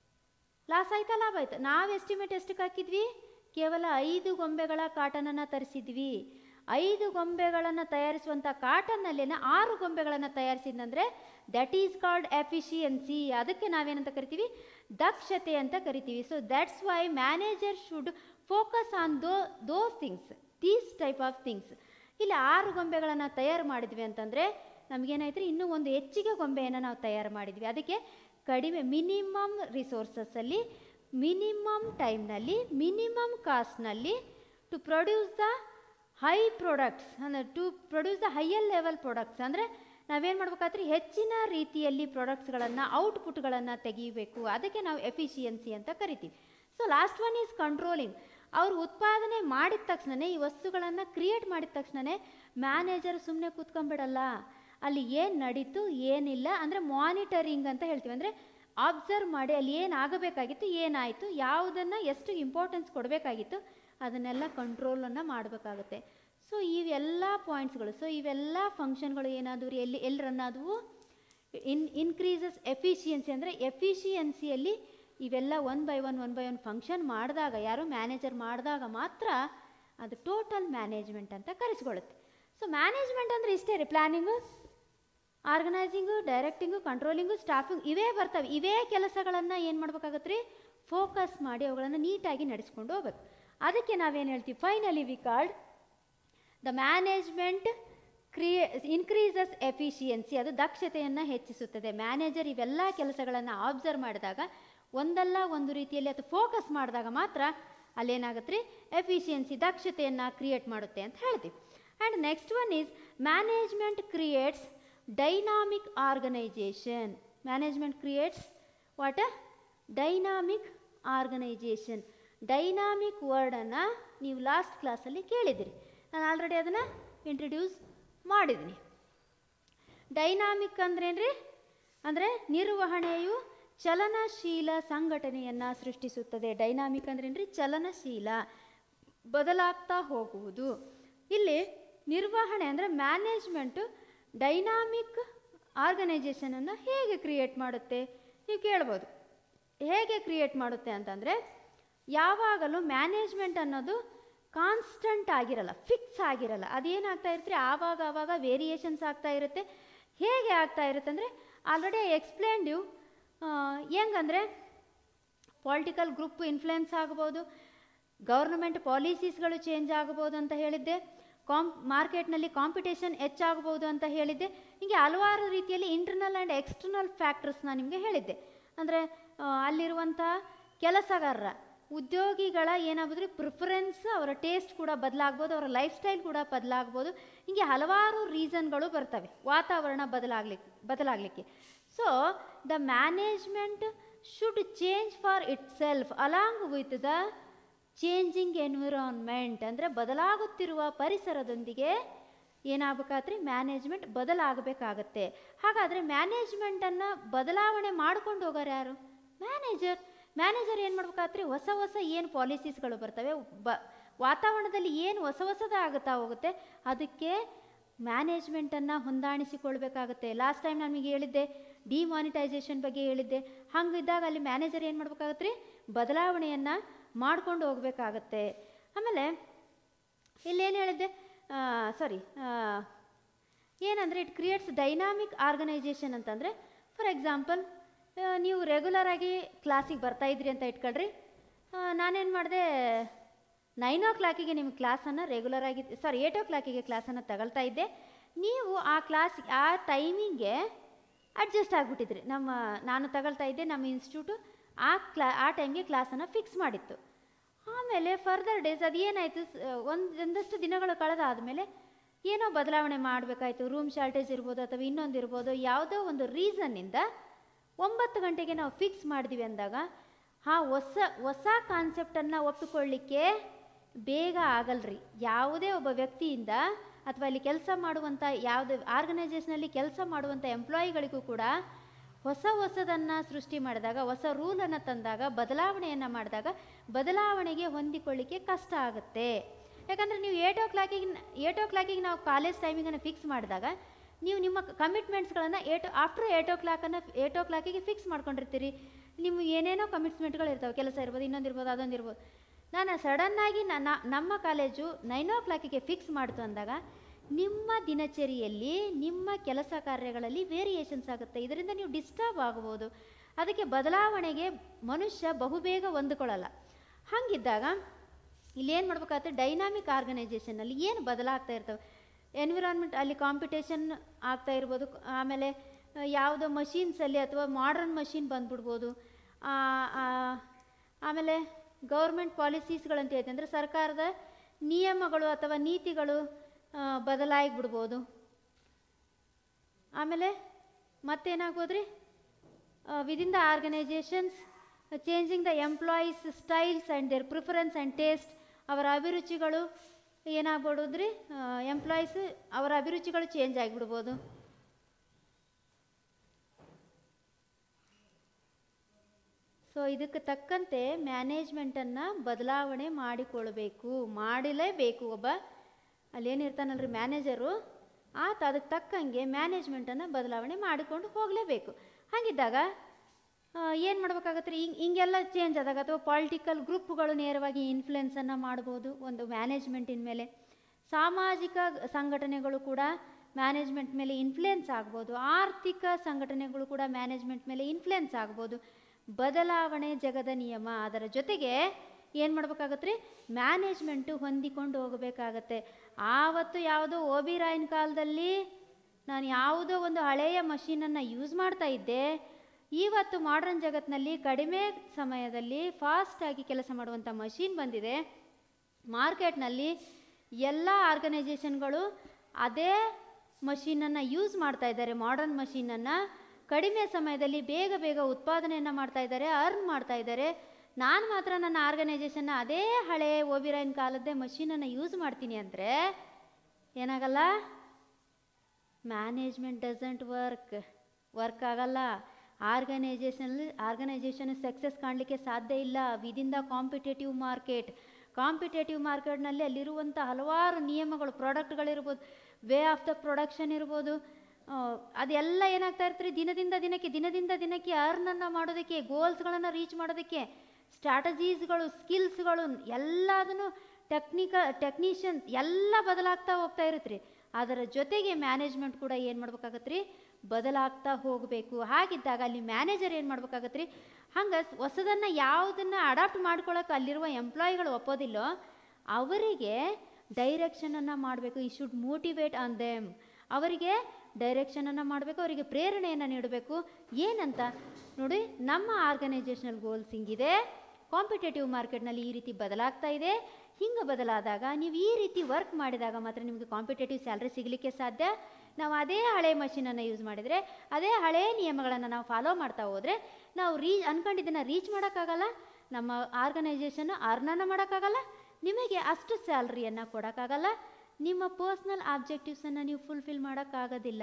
ಲಾಸ್ ಆಯ್ತಾ ಲಾಭ ಆಯ್ತಾ ನಾವು ಎಸ್ಟಿಮೇಟ್ ಎಷ್ಟಕ್ಕೆ ಹಾಕಿದ್ವಿ ಕೇವಲ ಐದು ಗೊಂಬೆಗಳ ಕಾಟನನ್ನು ತರಿಸಿದ್ವಿ ಐದು ಗೊಂಬೆಗಳನ್ನು ತಯಾರಿಸುವಂಥ ಕಾಟನ್ನಲ್ಲೇನ ಆರು ಗೊಂಬೆಗಳನ್ನು ತಯಾರಿಸಿದಂದರೆ ದಟ್ ಈಸ್ ಕಾಲ್ಡ್ ಎಫಿಷಿಯನ್ಸಿ ಅದಕ್ಕೆ ನಾವೇನಂತ ಕರಿತೀವಿ ದಕ್ಷತೆ ಅಂತ ಕರಿತೀವಿ so that's why manager should focus on though those things these type of things ಇಲ್ಲಿ ಆರು ಗೊಂಬೆಗಳನ್ನು ತಯಾರು ಮಾಡಿದ್ವಿ ಅಂತಂದರೆ ನಮಗೇನಾಯ್ತು ಇನ್ನೂ ಒಂದು ಹೆಚ್ಚಿಗೆ ಗೊಂಬೆಯನ್ನು ನಾವು ತಯಾರು ಮಾಡಿದ್ವಿ ಅದಕ್ಕೆ ಕಡಿಮೆ ಮಿನಿಮಮ್ ರಿಸೋರ್ಸಸ್ಸಲ್ಲಿ ಮಿನಿಮಮ್ ಟೈಮ್ನಲ್ಲಿ ಮಿನಿಮಮ್ ಕಾಸ್ಟ್ನಲ್ಲಿ to produce the high products ಅಂದರೆ to produce the higher level products ಅಂದರೆ ನಾವೇನು ಮಾಡ್ಬೇಕಾದ್ರೆ ಹೆಚ್ಚಿನ ರೀತಿಯಲ್ಲಿ ಪ್ರಾಡಕ್ಟ್ಸ್ಗಳನ್ನು ಔಟ್ಪುಟ್ಗಳನ್ನು ತೆಗಿಬೇಕು ಅದಕ್ಕೆ ನಾವು ಎಫಿಷಿಯನ್ಸಿ ಅಂತ ಕರಿತೀವಿ so last one is controlling ಅವ್ರು ಉತ್ಪಾದನೆ ಮಾಡಿದ ತಕ್ಷಣವೇ ಈ ವಸ್ತುಗಳನ್ನು ಕ್ರಿಯೇಟ್ ಮಾಡಿದ ತಕ್ಷಣವೇ ಮ್ಯಾನೇಜರ್ ಸುಮ್ಮನೆ ಕೂತ್ಕೊಂಡ್ಬಿಡಲ್ಲ ಅಲ್ಲಿ ಏನು ನಡೀತು ಏನಿಲ್ಲ ಅಂದರೆ ಮಾನಿಟರಿಂಗ್ ಅಂತ ಹೇಳ್ತೀವಿ ಅಂದರೆ ಅಬ್ಸರ್ವ್ ಮಾಡಿ ಅಲ್ಲಿ ಏನು ಆಗಬೇಕಾಗಿತ್ತು ಏನಾಯಿತು ಯಾವುದನ್ನು ಎಷ್ಟು ಇಂಪಾರ್ಟೆನ್ಸ್ ಕೊಡಬೇಕಾಗಿತ್ತು ಅದನ್ನೆಲ್ಲ ಕಂಟ್ರೋಲನ್ನು ಮಾಡಬೇಕಾಗುತ್ತೆ ಸೊ ಇವೆಲ್ಲ ಪಾಯಿಂಟ್ಸ್ಗಳು ಸೊ ಇವೆಲ್ಲ ಫಂಕ್ಷನ್ಗಳು ಏನಾದವು ರೀ ಎಲ್ಲಿ ಎಲ್ಲಿ ರನ್ ಆದವು ಇನ್ ಇನ್ಕ್ರೀಸಸ್ ಎಫಿಷಿಯನ್ಸಿ ಅಂದರೆ ಎಫಿಷಿಯನ್ಸಿಯಲ್ಲಿ ಇವೆಲ್ಲ one by one one by one function ಮಾಡಿದಾಗ ಯಾರು ಮ್ಯಾನೇಜರ್ ಮಾಡಿದಾಗ ಮಾತ್ರ ಅದು ಟೋಟಲ್ ಮ್ಯಾನೇಜ್ಮೆಂಟ್ ಅಂತ ಕರೆಸ್ಕೊಳ್ಳುತ್ತೆ ಸೊ ಮ್ಯಾನೇಜ್ಮೆಂಟ್ ಅಂದರೆ ಇಷ್ಟೇ ರೀ planning organising directing controlling staffing ಇವೇ ಬರ್ತವೆ ಇವೇ ಕೆಲಸಗಳನ್ನು ಏನು ಮಾಡ್ಬೇಕಾಗತ್ತೆ ರೀ ಫೋಕಸ್ ಮಾಡಿ ಅವುಗಳನ್ನು ನೀಟಾಗಿ ನಡೆಸ್ಕೊಂಡು ಹೋಗ್ಬೇಕು ಅದಕ್ಕೆ ನಾವೇನು ಹೇಳ್ತೀವಿ finally we called the management ಕ್ರಿಯೇ ಇನ್ಕ್ರೀಸಸ್ ಎಫಿಷಿಯನ್ಸಿ ಅದು ದಕ್ಷತೆಯನ್ನು ಹೆಚ್ಚಿಸುತ್ತದೆ ಮ್ಯಾನೇಜರ್ ಇವೆಲ್ಲ ಕೆಲಸಗಳನ್ನು ಆಬ್ಸರ್ವ್ ಮಾಡಿದಾಗ ಒಂದಲ್ಲ ಒಂದು ರೀತಿಯಲ್ಲಿ ಅದು ಫೋಕಸ್ ಮಾಡಿದಾಗ ಮಾತ್ರ ಅಲ್ಲೇನಾಗುತ್ತೆ ರೀ ಎಫಿಷಿಯನ್ಸಿ ದಕ್ಷತೆಯನ್ನು ಕ್ರಿಯೇಟ್ ಮಾಡುತ್ತೆ ಅಂತ ಹೇಳ್ತೀವಿ and next one is management creates dynamic organisation management creates what a dynamic organisation dynamic ವರ್ಡನ್ನು ನೀವು ಲಾಸ್ಟ್ ಕ್ಲಾಸಲ್ಲಿ ಕೇಳಿದಿರಿ ನಾನು ಆಲ್ರೆಡಿ ಅದನ್ನು ಇಂಟ್ರಡ್ಯೂಸ್ ಮಾಡಿದ್ದೀನಿ ಡೈನಾಮಿಕ್ ಅಂದ್ರೇನ್ರಿ ಅಂದರೆ ನಿರ್ವಹಣೆಯು ಚಲನಶೀಲ ಸಂಘಟನೆಯನ್ನು ಸೃಷ್ಟಿಸುತ್ತದೆ ಡೈನಾಮಿಕ್ ಅಂದ್ರೇನ್ರಿ ಚಲನಶೀಲ ಬದಲಾಗ್ತಾ ಹೋಗುವುದು ಇಲ್ಲಿ ನಿರ್ವಹಣೆ ಅಂದರೆ ಮ್ಯಾನೇಜ್ಮೆಂಟು ಡೈನಾಮಿಕ್ ಆರ್ಗನೈಜೇಷನನ್ನು ಹೇಗೆ ಕ್ರಿಯೇಟ್ ಮಾಡುತ್ತೆ ನೀವು ಕೇಳ್ಬೋದು ಹೇಗೆ ಕ್ರಿಯೇಟ್ ಮಾಡುತ್ತೆ ಅಂತಂದರೆ ಯಾವಾಗಲೂ ಮ್ಯಾನೇಜ್ಮೆಂಟ್ ಅನ್ನೋದು ಕಾನ್ಸ್ಟಂಟ್ ಆಗಿರಲ್ಲ ಫಿಕ್ಸ್ ಆಗಿರಲ್ಲ ಅದೇನಾಗ್ತಾ ಇರುತ್ತೆ ಆವಾಗ ಆವಾಗ ವೇರಿಯೇಷನ್ಸ್ ಆಗ್ತಾ ಇರುತ್ತೆ ಹೇಗೆ ಆಗ್ತಾ ಇರುತ್ತೆ ಅಂದರೆ ಆಲ್ರೆಡಿ ಎಕ್ಸ್ಪ್ಲೇನ್ಡ್ ಯು ಹೆಂಗಂದರೆ ಪೊಲಿಟಿಕಲ್ ಗ್ರೂಪ್ ಇನ್ಫ್ಲುಯೆನ್ಸ್ ಆಗ್ಬೋದು ಗೌರ್ನಮೆಂಟ್ ಪಾಲಿಸೀಸ್ಗಳು ಚೇಂಜ್ ಆಗ್ಬೋದು ಅಂತ ಹೇಳಿದ್ದೆ ಕಾಂಪ್ ಮಾರ್ಕೆಟ್ನಲ್ಲಿ ಕಾಂಪಿಟೇಷನ್ ಹೆಚ್ಚಾಗಬಹುದು ಅಂತ ಹೇಳಿದ್ದೆ ಹೀಗೆ ಹಲವಾರು ರೀತಿಯಲ್ಲಿ ಇಂಟರ್ನಲ್ ಆ್ಯಂಡ್ ಎಕ್ಸ್ಟರ್ನಲ್ ಫ್ಯಾಕ್ಟರ್ಸ್ ನಾನು ನಿಮಗೆ ಹೇಳಿದ್ದೆ ಅಂದರೆ ಅಲ್ಲಿರುವಂಥ ಕೆಲಸಗಾರರ ಉದ್ಯೋಗಿಗಳ ಏನಾಗ್ಬೋದು ಪ್ರಿಫರೆನ್ಸ್ ಅವರ ಟೇಸ್ಟ್ ಕೂಡ ಬದಲಾಗ್ಬೋದು ಅವರ ಲೈಫ್ ಸ್ಟೈಲ್ ಕೂಡ ಬದಲಾಗ್ಬೋದು ಹೀಗೆ ಹಲವಾರು ರೀಸನ್ಗಳು ಬರ್ತವೆ ವಾತಾವರಣ ಬದಲಾಗ್ಲಿಕ್ಕೆ ಬದಲಾಗಲಿಕ್ಕೆ so the management should change for itself along with the changing environment ಅಂದರೆ ಬದಲಾಗುತ್ತಿರುವ ಪರಿಸರದೊಂದಿಗೆ ಏನಾಗಬೇಕಾದ್ರೆ ಮ್ಯಾನೇಜ್ಮೆಂಟ್ ಬದಲಾಗಬೇಕಾಗತ್ತೆ ಹಾಗಾದರೆ ಮ್ಯಾನೇಜ್ಮೆಂಟನ್ನು ಬದಲಾವಣೆ ಮಾಡ್ಕೊಂಡು ಹೋಗೋರು ಯಾರು ಮ್ಯಾನೇಜರ್ ಮ್ಯಾನೇಜರ್ ಏನು ಮಾಡ್ಬೇಕಾದ್ರೆ ಹೊಸ ಹೊಸ ಏನು ಪಾಲಿಸೀಸ್ಗಳು ಬರ್ತವೆ ಬ ವಾತಾವರಣದಲ್ಲಿ ಏನು ಹೊಸ ಹೊಸದಾಗುತ್ತಾ ಹೋಗುತ್ತೆ ಅದಕ್ಕೆ ಮ್ಯಾನೇಜ್ಮೆಂಟನ್ನು ಹೊಂದಾಣಿಸಿಕೊಳ್ಬೇಕಾಗುತ್ತೆ ಲಾಸ್ಟ್ ಟೈಮ್ ನಮಗೆ ಹೇಳಿದ್ದೆ ಡಿಮಾನಿಟೈಸೇಷನ್ ಬಗ್ಗೆ ಹೇಳಿದ್ದೆ ಹಂಗಿದ್ದಾಗ ಅಲ್ಲಿ ಮ್ಯಾನೇಜರ್ ಏನು ಮಾಡ್ಬೇಕಾಗತ್ತೆ ರೀ ಬದಲಾವಣೆಯನ್ನು ಮಾಡ್ಕೊಂಡು ಹೋಗಬೇಕಾಗತ್ತೆ ಆಮೇಲೆ ಇಲ್ಲೇನು ಹೇಳಿದ್ದೆ ಸಾರಿ ಏನಂದರೆ ಇಟ್ ಕ್ರಿಯೇಟ್ಸ್ ಡೈನಾಮಿಕ್ ಆರ್ಗನೈಜೇಷನ್ ಅಂತಂದರೆ ಫಾರ್ ಎಕ್ಸಾಂಪಲ್ ನೀವು ರೆಗ್ಯುಲರ್ ಆಗಿ ಕ್ಲಾಸಿಗೆ ಬರ್ತಾ ಇದ್ರಿ ಅಂತ ಇಟ್ಕೊಳ್ರಿ ನಾನೇನು ಮಾಡಿದೆ ನೈನ್ ಓ ಕ್ಲಾಕಿಗೆ ನಿಮ್ಮ ಕ್ಲಾಸನ್ನು ರೆಗ್ಯುಲರ್ ಆಗಿ ಸಾರಿ ಏಟ್ ಓ ಕ್ಲಾಕಿಗೆ ಕ್ಲಾಸನ್ನು ತಗೊಳ್ತಾ ಇದ್ದೆ ನೀವು ಆ ಕ್ಲಾಸ್ ಆ ಟೈಮಿಂಗ್ಗೆ ಅಡ್ಜಸ್ಟ್ ಆಗಿಬಿಟ್ಟಿದ್ರಿ ನಮ್ಮ ನಾನು ತಗೊಳ್ತಾ ಇದ್ದೆ ನಮ್ಮ ಇನ್ಸ್ಟಿಟ್ಯೂಟು ಆ ಕ್ಲಾ ಆ ಟೈಮ್ಗೆ ಕ್ಲಾಸನ್ನು ಫಿಕ್ಸ್ ಮಾಡಿತ್ತು ಆಮೇಲೆ ಫರ್ದರ್ ಡೇಸ್ ಅದು ಏನಾಯಿತು ಒಂದು ಒಂದಷ್ಟು ದಿನಗಳು ಕಳೆದಾದಮೇಲೆ ಏನೋ ಬದಲಾವಣೆ ಮಾಡಬೇಕಾಯ್ತು ರೂಮ್ ಶಾರ್ಟೇಜ್ ಇರ್ಬೋದು ಅಥವಾ ಇನ್ನೊಂದು ಇರ್ಬೋದು ಯಾವುದೋ ಒಂದು ರೀಸನ್ನಿಂದ ಒಂಬತ್ತು ಗಂಟೆಗೆ ನಾವು ಫಿಕ್ಸ್ ಮಾಡಿದ್ವಿ ಅಂದಾಗ ಆ ಹೊಸ ಹೊಸ ಕಾನ್ಸೆಪ್ಟನ್ನು ಒಪ್ಪಿಕೊಳ್ಳಿಕ್ಕೆ ಬೇಗ ಆಗಲ್ರಿ ಯಾವುದೇ ಒಬ್ಬ ವ್ಯಕ್ತಿಯಿಂದ ಅಥವಾ ಅಲ್ಲಿ ಕೆಲಸ ಮಾಡುವಂಥ ಯಾವುದೇ ಆರ್ಗನೈಜೇಷನಲ್ಲಿ ಕೆಲಸ ಮಾಡುವಂಥ ಎಂಪ್ಲಾಯಿಗಳಿಗೂ ಕೂಡ ಹೊಸ ಹೊಸದನ್ನು ಸೃಷ್ಟಿ ಮಾಡಿದಾಗ ಹೊಸ ರೂಲನ್ನು ತಂದಾಗ ಬದಲಾವಣೆಯನ್ನು ಮಾಡಿದಾಗ ಬದಲಾವಣೆಗೆ ಹೊಂದಿಕೊಳ್ಳಿಕ್ಕೆ ಕಷ್ಟ ಆಗುತ್ತೆ ಯಾಕಂದರೆ ನೀವು ಏಟ್ ಓ ಕ್ಲಾಕಿಗೆ ಏಟ್ ಓ ಕ್ಲಾಕಿಗೆ ನಾವು ಕಾಲೇಜ್ ಟೈಮಿಂಗನ್ನು ಫಿಕ್ಸ್ ಮಾಡಿದಾಗ ನೀವು ನಿಮ್ಮ ಕಮಿಟ್ಮೆಂಟ್ಸ್ಗಳನ್ನು ಏಟ್ ಆಫ್ಟರ್ ಏಟ್ ಓ ಕ್ಲಾಕನ್ನು ಏಟ್ ಓ ಕ್ಲಾಕಿಗೆ ಫಿಕ್ಸ್ ಮಾಡ್ಕೊಂಡಿರ್ತೀರಿ ನಿಮ್ಮ ಏನೇನೋ ಕಮಿಟ್ಸ್ಮೆಂಟ್ಗಳು ಇರ್ತವೆ ಕೆಲಸ ಇರ್ಬೋದು ಇನ್ನೊಂದು ಇರ್ಬೋದು ಅದೊಂದು ಇರ್ಬೋದು ನಾನು ಸಡನ್ನಾಗಿ ನನ್ನ ನಮ್ಮ ಕಾಲೇಜು ನೈನ್ ಓ ಕ್ಲಾಕಿಗೆ ಫಿಕ್ಸ್ ಮಾಡ್ತು ಅಂದಾಗ ನಿಮ್ಮ ದಿನಚರಿಯಲ್ಲಿ ನಿಮ್ಮ ಕೆಲಸ ಕಾರ್ಯಗಳಲ್ಲಿ ವೇರಿಯೇಷನ್ಸ್ ಆಗುತ್ತೆ ಇದರಿಂದ ನೀವು ಡಿಸ್ಟರ್ಬ್ ಆಗ್ಬೋದು ಅದಕ್ಕೆ ಬದಲಾವಣೆಗೆ ಮನುಷ್ಯ ಬಹುಬೇಗ ಹೊಂದಿಕೊಳ್ಳಲ್ಲ ಹಾಗಿದ್ದಾಗ ಇಲ್ಲಿ ಏನು ಮಾಡ್ಬೇಕಾಗುತ್ತೆ ಡೈನಾಮಿಕ್ ಆರ್ಗನೈಜೇಷನಲ್ಲಿ ಏನು ಬದಲಾಗ್ತಾ ಇರ್ತವೆ ಎನ್ವಿರಾನ್ಮೆಂಟ್ ಅಲ್ಲಿ ಕಾಂಪಿಟೇಷನ್ ಆಗ್ತಾ ಇರ್ಬೋದು ಆಮೇಲೆ ಯಾವುದೋ ಮಷೀನ್ಸಲ್ಲಿ ಅಥವಾ ಮಾಡ್ರನ್ ಮಷೀನ್ ಬಂದ್ಬಿಡ್ಬೋದು ಆಮೇಲೆ ಗೌರ್ಮೆಂಟ್ ಪಾಲಿಸೀಸ್ಗಳಂತ ಹೇಳ್ತೀವಿ ಅಂದರೆ ಸರ್ಕಾರದ ನಿಯಮಗಳು ಅಥವಾ ನೀತಿಗಳು ಆ, ಬದಲಾಗಿ ಬಿಡ್ಬೋದು ಆಮೇಲೆ ಮತ್ತೇನಾಗ್ಬೋದು ರೀ within the organisations changing the employees styles and their preference and taste ಅವರ ಅಭಿರುಚಿಗಳು ಏನಾಗ್ಬಿಡೋದು ರೀ ಎಂಪ್ಲಾಯೀಸ್ ಅವರ ಅಭಿರುಚಿಗಳು ಚೇಂಜ್ ಆಗಿಬಿಡ್ಬೋದು ಸೊ ಇದಕ್ಕೆ ತಕ್ಕಂತೆ ಮ್ಯಾನೇಜ್ಮೆಂಟನ್ನು ಬದಲಾವಣೆ ಮಾಡಿಕೊಳ್ಬೇಕು ಮಾಡಲೇಬೇಕು ಒಬ್ಬ ಅಲ್ಲೇನಿರ್ತಾನಲ್ರಿ ಮ್ಯಾನೇಜರು ಆತ ಅದಕ್ಕೆ ತಕ್ಕಂಗೆ ಮ್ಯಾನೇಜ್ಮೆಂಟನ್ನು ಬದಲಾವಣೆ ಮಾಡಿಕೊಂಡು ಹೋಗಲೇಬೇಕು ಹಾಗಿದ್ದಾಗ ಏನು ಮಾಡ್ಬೇಕಾಗತ್ತೆ ರೀ ಹಿಂಗೆ ಹಿಂಗೆಲ್ಲ ಚೇಂಜ್ ಆದಾಗ ಅಥವಾ ಪೊಲಿಟಿಕಲ್ ಗ್ರೂಪ್ಗಳು ನೇರವಾಗಿ ಇನ್ಫ್ಲುಯೆನ್ಸನ್ನು ಮಾಡ್ಬೋದು ಒಂದು ಮ್ಯಾನೇಜ್ಮೆಂಟಿನ ಮೇಲೆ ಸಾಮಾಜಿಕ ಸಂಘಟನೆಗಳು ಕೂಡ ಮ್ಯಾನೇಜ್ಮೆಂಟ್ ಮೇಲೆ ಇನ್ಫ್ಲುಯೆನ್ಸ್ ಆಗ್ಬೋದು ಆರ್ಥಿಕ ಸಂಘಟನೆಗಳು ಕೂಡ ಮ್ಯಾನೇಜ್ಮೆಂಟ್ ಮೇಲೆ ಇನ್ಫ್ಲುಯೆನ್ಸ್ ಆಗ್ಬೋದು ಬದಲಾವಣೆ ಜಗದ ನಿಯಮ ಅದರ ಜೊತೆಗೆ ಏನು ಮಾಡ್ಬೇಕಾಗತ್ತೆ ರೀ ಮ್ಯಾನೇಜ್ಮೆಂಟು ಹೊಂದಿಕೊಂಡು ಹೋಗಬೇಕಾಗತ್ತೆ ಆವತ್ತು ಯಾವುದೋ ಓ ಬಿ ರಾಯನ್ ಕಾಲದಲ್ಲಿ ನಾನು ಯಾವುದೋ ಒಂದು ಹಳೆಯ ಮಷೀನನ್ನು ಯೂಸ್ ಮಾಡ್ತಾ ಇದ್ದೆ ಇವತ್ತು ಮಾಡ್ರನ್ ಜಗತ್ತಿನಲ್ಲಿ ಕಡಿಮೆ ಸಮಯದಲ್ಲಿ ಫಾಸ್ಟಾಗಿ ಕೆಲಸ ಮಾಡುವಂಥ ಮಷೀನ್ ಬಂದಿದೆ ಮಾರ್ಕೆಟ್ನಲ್ಲಿ ಎಲ್ಲ ಆರ್ಗನೈಜೇಷನ್ಗಳು ಅದೇ ಮಷೀನನ್ನು ಯೂಸ್ ಮಾಡ್ತಾ ಇದ್ದಾರೆ ಮಾಡರ್ನ್ ಮಷೀನನ್ನು ಕಡಿಮೆ ಸಮಯದಲ್ಲಿ ಬೇಗ ಬೇಗ ಉತ್ಪಾದನೆಯನ್ನು ಮಾಡ್ತಾ ಇದ್ದಾರೆ ಅರ್ನ್ ಮಾಡ್ತಾ ಇದ್ದಾರೆ ನಾನು ಮಾತ್ರ ನನ್ನ ಆರ್ಗನೈಜೇಷನ್ನ ಅದೇ ಹಳೆ ಓಬಿರೈನ್ ಕಾಲದ್ದೇ ಮಷೀನನ್ನು ಯೂಸ್ ಮಾಡ್ತೀನಿ ಅಂದರೆ ಏನಾಗಲ್ಲ ಮ್ಯಾನೇಜ್ಮೆಂಟ್ ಡಸಂಟ್ ವರ್ಕ್ ವರ್ಕ್ ಆಗಲ್ಲ ಆರ್ಗನೈಜೇಷನ್ ಆರ್ಗನೈಜೇಷನ್ ಸಕ್ಸಸ್ ಕಾಣಲಿಕ್ಕೆ ಸಾಧ್ಯ ಇಲ್ಲ within the competitive market competitive ಮಾರ್ಕೆಟ್ನಲ್ಲಿ ಅಲ್ಲಿರುವಂಥ ಹಲವಾರು ನಿಯಮಗಳು ಪ್ರಾಡಕ್ಟ್ಗಳಿರ್ಬೋದು ವೇ ಆಫ್ ದ ಪ್ರೊಡಕ್ಷನ್ ಇರ್ಬೋದು ಆ, ಅದೆಲ್ಲ ಏನಾಗ್ತಾ ಇರ್ತಾರೆ ದಿನದಿಂದ ದಿನಕ್ಕೆ ದಿನದಿಂದ ದಿನಕ್ಕೆ ಅರ್ನನ್ನು ಮಾಡೋದಕ್ಕೆ ಗೋಲ್ಸ್ಗಳನ್ನು ರೀಚ್ ಮಾಡೋದಕ್ಕೆ ಸ್ಟ್ರಾಟಜೀಸ್ಗಳು ಸ್ಕಿಲ್ಸ್ಗಳು ಎಲ್ಲದನ್ನು ಟೆಕ್ನಿಕ ಟೆಕ್ನಿಷಿಯನ್ಸ್ ಎಲ್ಲ ಬದಲಾಗ್ತಾ ಹೋಗ್ತಾ ಇರುತ್ತೆ ರೀ ಅದರ ಜೊತೆಗೆ ಮ್ಯಾನೇಜ್ಮೆಂಟ್ ಕೂಡ ಏನು ಮಾಡ್ಬೇಕಾಗತ್ತೆ ರೀ ಬದಲಾಗ್ತಾ ಹೋಗಬೇಕು ಹಾಗಿದ್ದಾಗ ಅಲ್ಲಿ ಮ್ಯಾನೇಜರ್ ಏನು ಮಾಡ್ಬೇಕಾಗತ್ತೆ ರೀ ಹಂಗೆ ಹೊಸದನ್ನು ಯಾವುದನ್ನು ಅಡಾಪ್ಟ್ ಮಾಡ್ಕೊಳಕ್ಕೆ ಅಲ್ಲಿರುವ ಎಂಪ್ಲಾಯಿಗಳು ಒಪ್ಪೋದಿಲ್ಲೋ ಅವರಿಗೆ ಡೈರೆಕ್ಷನನ್ನು ಮಾಡಬೇಕು ಈ ಶುಡ್ ಮೋಟಿವೇಟ್ ಆನ್ ದೆಮ್ ಅವರಿಗೆ ಡೈರೆಕ್ಷನನ್ನು ಮಾಡಬೇಕು ಅವರಿಗೆ ಪ್ರೇರಣೆಯನ್ನು ನೀಡಬೇಕು ಏನಂತ ನೋಡಿ ನಮ್ಮ ಆರ್ಗನೈಜೇಷನಲ್ ಗೋಲ್ಸ್ ಹಿಂಗಿದೆ ಕಾಂಪಿಟೇಟಿವ್ ಮಾರ್ಕೆಟ್ನಲ್ಲಿ ಈ ರೀತಿ ಬದಲಾಗ್ತಾ ಇದೆ ಹಿಂಗೆ ಬದಲಾದಾಗ ನೀವು ಈ ರೀತಿ ವರ್ಕ್ ಮಾಡಿದಾಗ ಮಾತ್ರ ನಿಮಗೆ ಕಾಂಪಿಟೇಟಿವ್ ಸ್ಯಾಲ್ರಿ ಸಿಗಲಿಕ್ಕೆ ಸಾಧ್ಯ ನಾವು ಅದೇ ಹಳೆ ಮಷೀನನ್ನು ಯೂಸ್ ಮಾಡಿದರೆ ಅದೇ ಹಳೆ ನಿಯಮಗಳನ್ನು ನಾವು ಫಾಲೋ ಮಾಡ್ತಾ ಹೋದರೆ ನಾವು ರೀ ಅನ್ಕೊಂಡಿದ್ದನ್ನು ರೀಚ್ ಮಾಡೋಕ್ಕಾಗಲ್ಲ ನಮ್ಮ ಆರ್ಗನೈಜೇಷನ್ ಅರ್ನನ್ನು ಮಾಡೋಕ್ಕಾಗಲ್ಲ ನಿಮಗೆ ಅಷ್ಟು ಸ್ಯಾಲ್ರಿಯನ್ನು ಕೊಡೋಕ್ಕಾಗಲ್ಲ ನಿಮ್ಮ ಪರ್ಸ್ನಲ್ ಆಬ್ಜೆಕ್ಟಿವ್ಸನ್ನು ನೀವು ಫುಲ್ಫಿಲ್ ಮಾಡೋಕ್ಕಾಗೋದಿಲ್ಲ